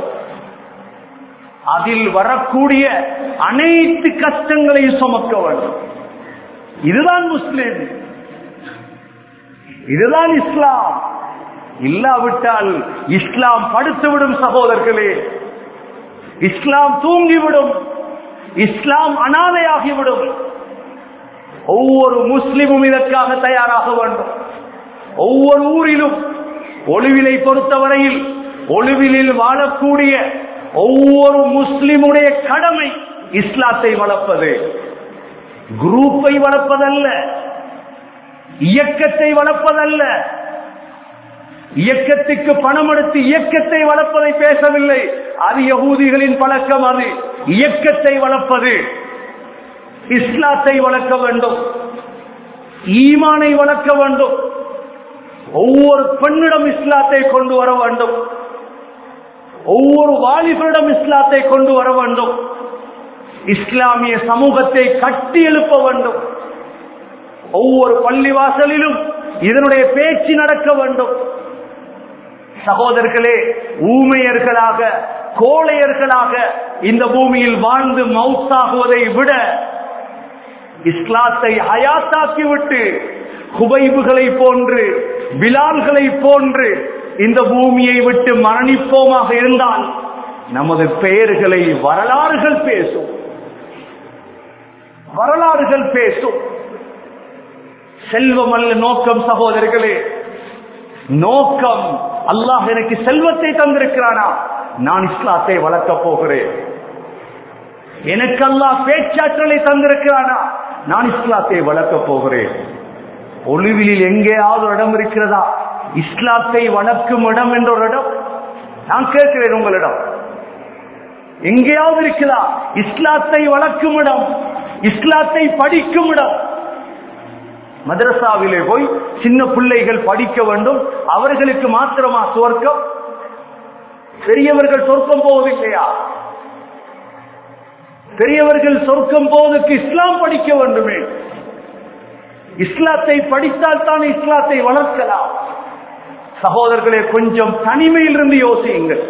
அதில் வரக்கூடிய அனைத்து கஷ்டங்களையும் சுமக்க வேண்டும் இதுதான் முஸ்லிம் இதுதான் இஸ்லாம் இல்லாவிட்டால் இஸ்லாம் படுத்துவிடும் சகோதரர்களே இஸ்லாம் தூங்கிவிடும் இஸ்லாம் அனாதையாகிவிடும் ஒவ்வொரு முஸ்லிமும் இதற்காக தயாராக வேண்டும் ஒவ்வொரு ஊரிலும் ஒளிவிலை பொறுத்தவரையில் ஒளிவிலில் வாழக்கூடிய ஒவ்வொரு முஸ்லிமுடைய கடமை இஸ்லாத்தை வளர்ப்பது குரூப்பை வளர்ப்பதல்ல இயக்கத்தை வளர்ப்பதல்ல இயக்கத்துக்கு பணம் எடுத்து இயக்கத்தை வளர்ப்பதை பேசவில்லை அது யகூதிகளின் பழக்கம் அது இயக்கத்தை வளர்ப்பது இஸ்லாத்தை வளர்க்க வேண்டும் ஈமானை வளர்க்க வேண்டும் ஒவ்வொரு பெண்ணிடம் இஸ்லாத்தை கொண்டு வர வேண்டும் ஒவ்வொரு வாலிபரிடம் இஸ்லாத்தை கொண்டு வர வேண்டும் இஸ்லாமிய சமூகத்தை கட்டி எழுப்ப வேண்டும் ஒவ்வொரு பள்ளிவாசலிலும் இதனுடைய பேச்சு நடக்க வேண்டும் சகோதரர்களே ஊமையர்களாக கோழையர்களாக இந்த பூமியில் வாழ்ந்து மவுத்தாகுவதை விட இஸ்லாத்தை ஹயாத்தாக்கி விட்டு குபைபுகளை போன்று பிலால்களை போன்று இந்த பூமியை விட்டு மரணிப்போமாக இருந்தால் நமது பெயர்களை வரலாறுகள் பேசும் வரலாறுகள் பேசும் செல்வம் அல்ல நோக்கம் சகோதரர்களே நோக்கம் அல்லாஹ் எனக்கு செல்வத்தை தந்திருக்கிறானா நான் இஸ்லாத்தை வளர்க்கப் போகிறேன் எனக்கு அல்லாஹ் பேச்சாற்றலை தந்திருக்கிறானா நான் இஸ்லாத்தை வளர்க்கப் போகிறேன் ஒளிவிலில் எங்கேயாவது ஒரு இடம் இருக்கிறதா இஸ்லாத்தை வளர்க்கும் இடம் என்ற ஒரு இடம் நான் கேட்கிறேன் உங்களிடம் எங்கேயாவது இருக்குதா இஸ்லாத்தை வளர்க்கும் இடம் இஸ்லாத்தை படிக்கும் இடம் மதரசாவிலே போய் சின்ன பிள்ளைகள் படிக்க வேண்டும் அவர்களுக்கு மாத்திரமா சுவர்க்கம் பெரியவர்கள் சொர்க்கம் போவதில்லையா பெரியவர்கள் சொர்க்கம் போவதற்கு இஸ்லாம் படிக்க வேண்டுமே இஸ்லாத்தை படித்தால் தான் இஸ்லாத்தை வளர்க்கலாம் சகோதரர்களே கொஞ்சம் தனிமையில் இருந்து யோசியுங்கள்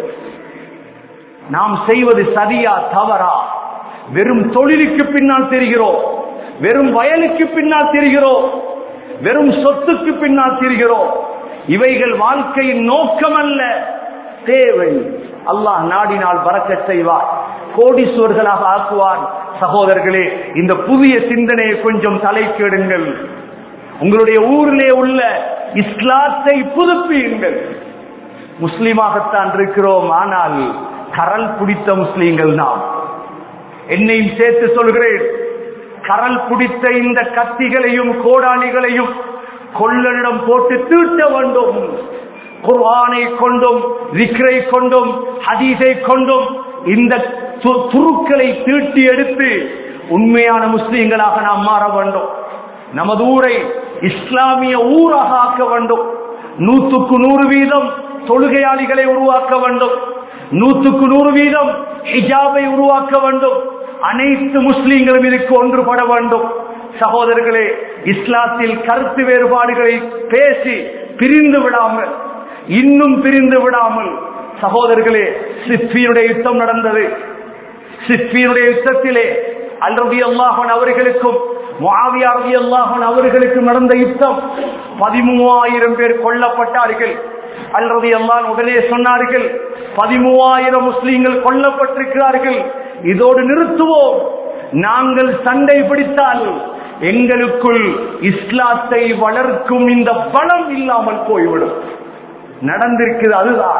நாம் செய்வது சரியா தவறா வெறும் தொழிலுக்கு பின்னால் தெரிகிறோம் வெறும் வயலுக்கு பின்னால் தெரிகிறோம் வெறும் சொத்துக்கு பின்னால் தெரிகிறோம் இவைகள் வாழ்க்கையின் நோக்கம் அல்ல தேவை அல்லாஹ் நாடினால் பறக்க செய்வார் கோடீஸ்வர்களாக ஆக்குவார் சகோதரர்களே இந்த புதிய சிந்தனையை கொஞ்சம் தலைக்கேடுங்கள் உங்களுடைய ஊரிலே உள்ள இஸ்லாத்தை புதுப்பியுங்கள் முஸ்லிமாகத்தான் இருக்கிறோம் ஆனால் கரல் பிடித்த முஸ்லீம்கள் நாம் என்னையும் சேர்த்து சொல்கிறேன் கரல் பிடித்த இந்த கத்திகளையும் கோடாளிகளையும் கொள்ளனிடம் போட்டு தீட்ட வேண்டும் குர்ஆனை கொண்டும் விக்ரை கொண்டும் ஹதீஸை கொண்டும் இந்த து- துருக்களை தீட்டி எடுத்து உண்மையான முஸ்லீம்களாக நாம் மாற வேண்டும் நமது ஊரை இஸ்லாமிய ஊராக ஆக்க வேண்டும் நூற்றுக்கு நூறு வீதம் தொழுகையாளிகளை உருவாக்க வேண்டும் நூற்றுக்கு நூறு வீதம் ஹிஜாபை உருவாக்க வேண்டும் அனைத்து முஸ்லீம்களும் இதுக்கு ஒன்றுபட வேண்டும் சகோதரர்களே இஸ்லாத்தில் கருத்து வேறுபாடுகளை பேசி பிரிந்து விடாமல் இன்னும் பிரிந்து விடாமல் சகோதரர்களே சிற்பியுடைய யுத்தம் நடந்தது சிற்பியுடைய யுத்தத்திலே அல்ரபி அல்லாஹன் அவர்களுக்கும் முஆவியா ரலியல்லாஹு அவர்களுக்கும் நடந்த யுத்தம் பதிமூவாயிரம் பேர் கொல்லப்பட்டார்கள் அல்ரதி அல்லான் உடனே சொன்னார்கள் பதிமூவாயிரம் முஸ்லீம்கள் கொல்லப்பட்டிருக்கிறார்கள் இதோடு நிறுத்துவோம் நாங்கள் சண்டை பிடித்தால் எங்களுக்குள் இஸ்லாத்தை வளர்க்கும் இந்த பலம் இல்லாமல் போய்விடும் நடந்திருக்கிறது அதுதான்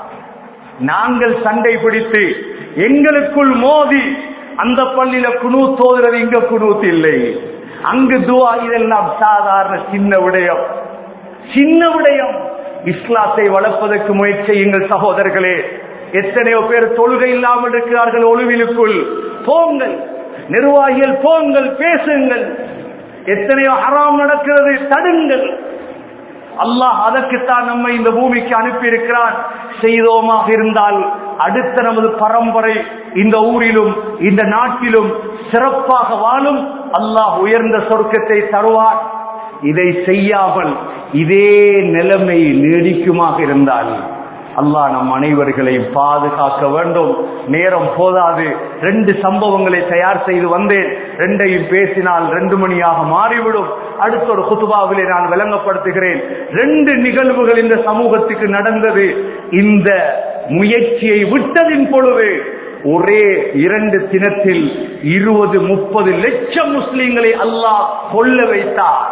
நாங்கள் சண்டை பிடித்து எங்களுக்குள் மோதி அந்த பள்ளியில குனு தோதுறது இங்க குனூத் இல்லை அங்கு துவா இதெல்லாம் சாதாரண சின்ன விடயம் சின்ன விடயம் இஸ்லாத்தை வளர்ப்பதற்கு முயற்சி செய்யுங்கள் சகோதரர்களே எத்தனையோ பேர் தொழுகை இல்லாமல் இருக்கிறார்கள் ஒளிவிலுக்குள் போங்கள் நிர்வாகிகள் போங்கள் பேசுங்கள் எத்தனையோ ஹராம் நடக்கிறது தடுங்கள் அல்லாஹ் அதற்குத்தான் நம்மை இந்த பூமிக்கு அனுப்பி இருக்கிறான் செய்தோமாக இருந்தால் அடுத்த நமது பரம்பரை இந்த ஊரிலும் இந்த நாட்டிலும் சிறப்பாக வாழும் அல்லாஹ் உயர்ந்த சொர்க்கத்தை தருவார் இதை செய்யாமல் இதே நிலைமை நீடிக்குமாக இருந்தால் அல்லாஹ் நம் அனைவர்களையும் பாதுகாக்க வேண்டும் நேரம் போதாது ரெண்டு சம்பவங்களை தயார் செய்து வந்தேன் ரெண்டையும் பேசினால் ரெண்டு மணியாக மாறிவிடும் அடுத்த ஒரு குத்துபாவிலே நான் விளங்கப்படுத்துகிறேன் ரெண்டு நிகழ்வுகள் இந்த சமூகத்துக்கு நடந்தது இந்த முயற்சியை விட்டதின் பொழுது ஒரே இரண்டு தினத்தில் இருபது முப்பது லட்சம் முஸ்லிம்களை அல்லாஹ் கொல்ல வைத்தார்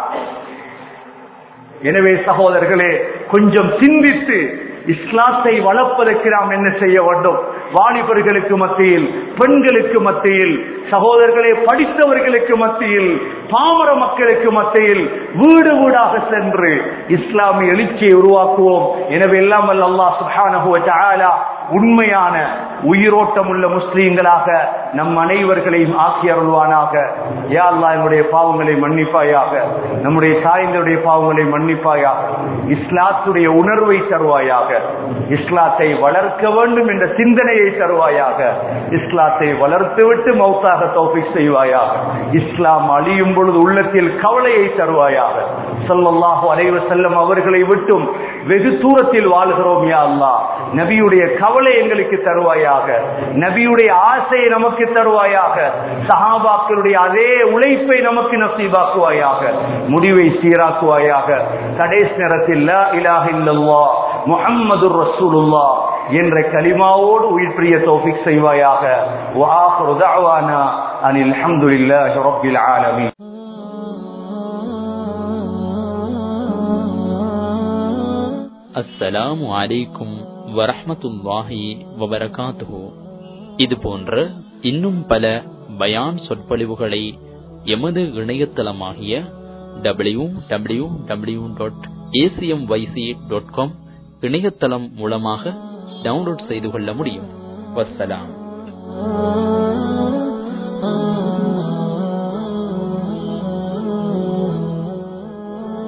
எனவே சகோதரர்களே கொஞ்சம் சிந்தித்து இஸ்லாத்தை வளர்ப்பதற்கு நாம் என்ன செய்ய வேண்டும் வாலிபர்களுக்கு மத்தியில் பெண்களுக்கு மத்தியில் சகோதரர்களே படித்தவர்களுக்கு மத்தியில் பாமர மக்களுக்கு மத்தியில் வீடு வீடாக சென்று இஸ்லாமிய எழுச்சியை உருவாக்குவோம் எனவே எல்லாம் வல்ல அல்லாஹ் சுப்ஹானஹு வ தஆலா உண்மையான உயிரோட்டம் உள்ள முஸ்லீம்களாக நம் அனைவர்களையும் ஆக்கி அருள்வானாக யா அல்லாஹ் என்னுடைய பாவங்களை மன்னிப்பாயாக நம்முடைய தாய்ந்தருடைய பாவங்களை மன்னிப்பாயாக இஸ்லாத்துடைய உணர்வை தருவாயாக இஸ்லாத்தை வளர்க்க வேண்டும் என்ற சிந்தனையை தருவாயாக இஸ்லாத்தை வளர்த்துவிட்டு மௌத்தாக தௌஃபிக் செய்வாயாக இஸ்லாம் அழியும் பொழுது உள்ளத்தில் கவலையை தருவாயாக ஸல்லல்லாஹு அலைஹி வஸல்லம் அவர்களை விட்டும் வெகு தூரத்தில் வாழ்கிறோம் யா அல்லாஹ் நபியுடைய கவலை எங்களுக்கு தருவாயாக நபியுடைய ஆசையை நமக்கு தருவாயாக சஹாபாக்களுடைய அதே உழைப்பை நமக்கு நசீபாக்குவாயாக முடிவை சீராக்குவாயாக கடைசி நேரத்தில் லா இலாஹ இல்லல்லாஹ் முஹம்மதுர் ரசூலுல்லாஹ் என்ற கலிமாவோடு உயிர் பிரிய தௌஃபிக் செய்வாயாக வஆஹிரு தஅவானா அனில் ஹம்துலில்லாஹி ரப்பில் ஆலமீன் அஸ்ஸலாமு அலைக்கும் வரஹ்மத்துல்லாஹி வபரகாத்துஹு இது போன்ற இன்னும் பல பயான் சொற்பொழிவுகளை எமது இணையதளமாகிய W W W dot ACM YC dot com இணையதளம் மூலமாக டவுன்லோட் செய்து கொள்ள முடியும் வஸ்ஸலாம்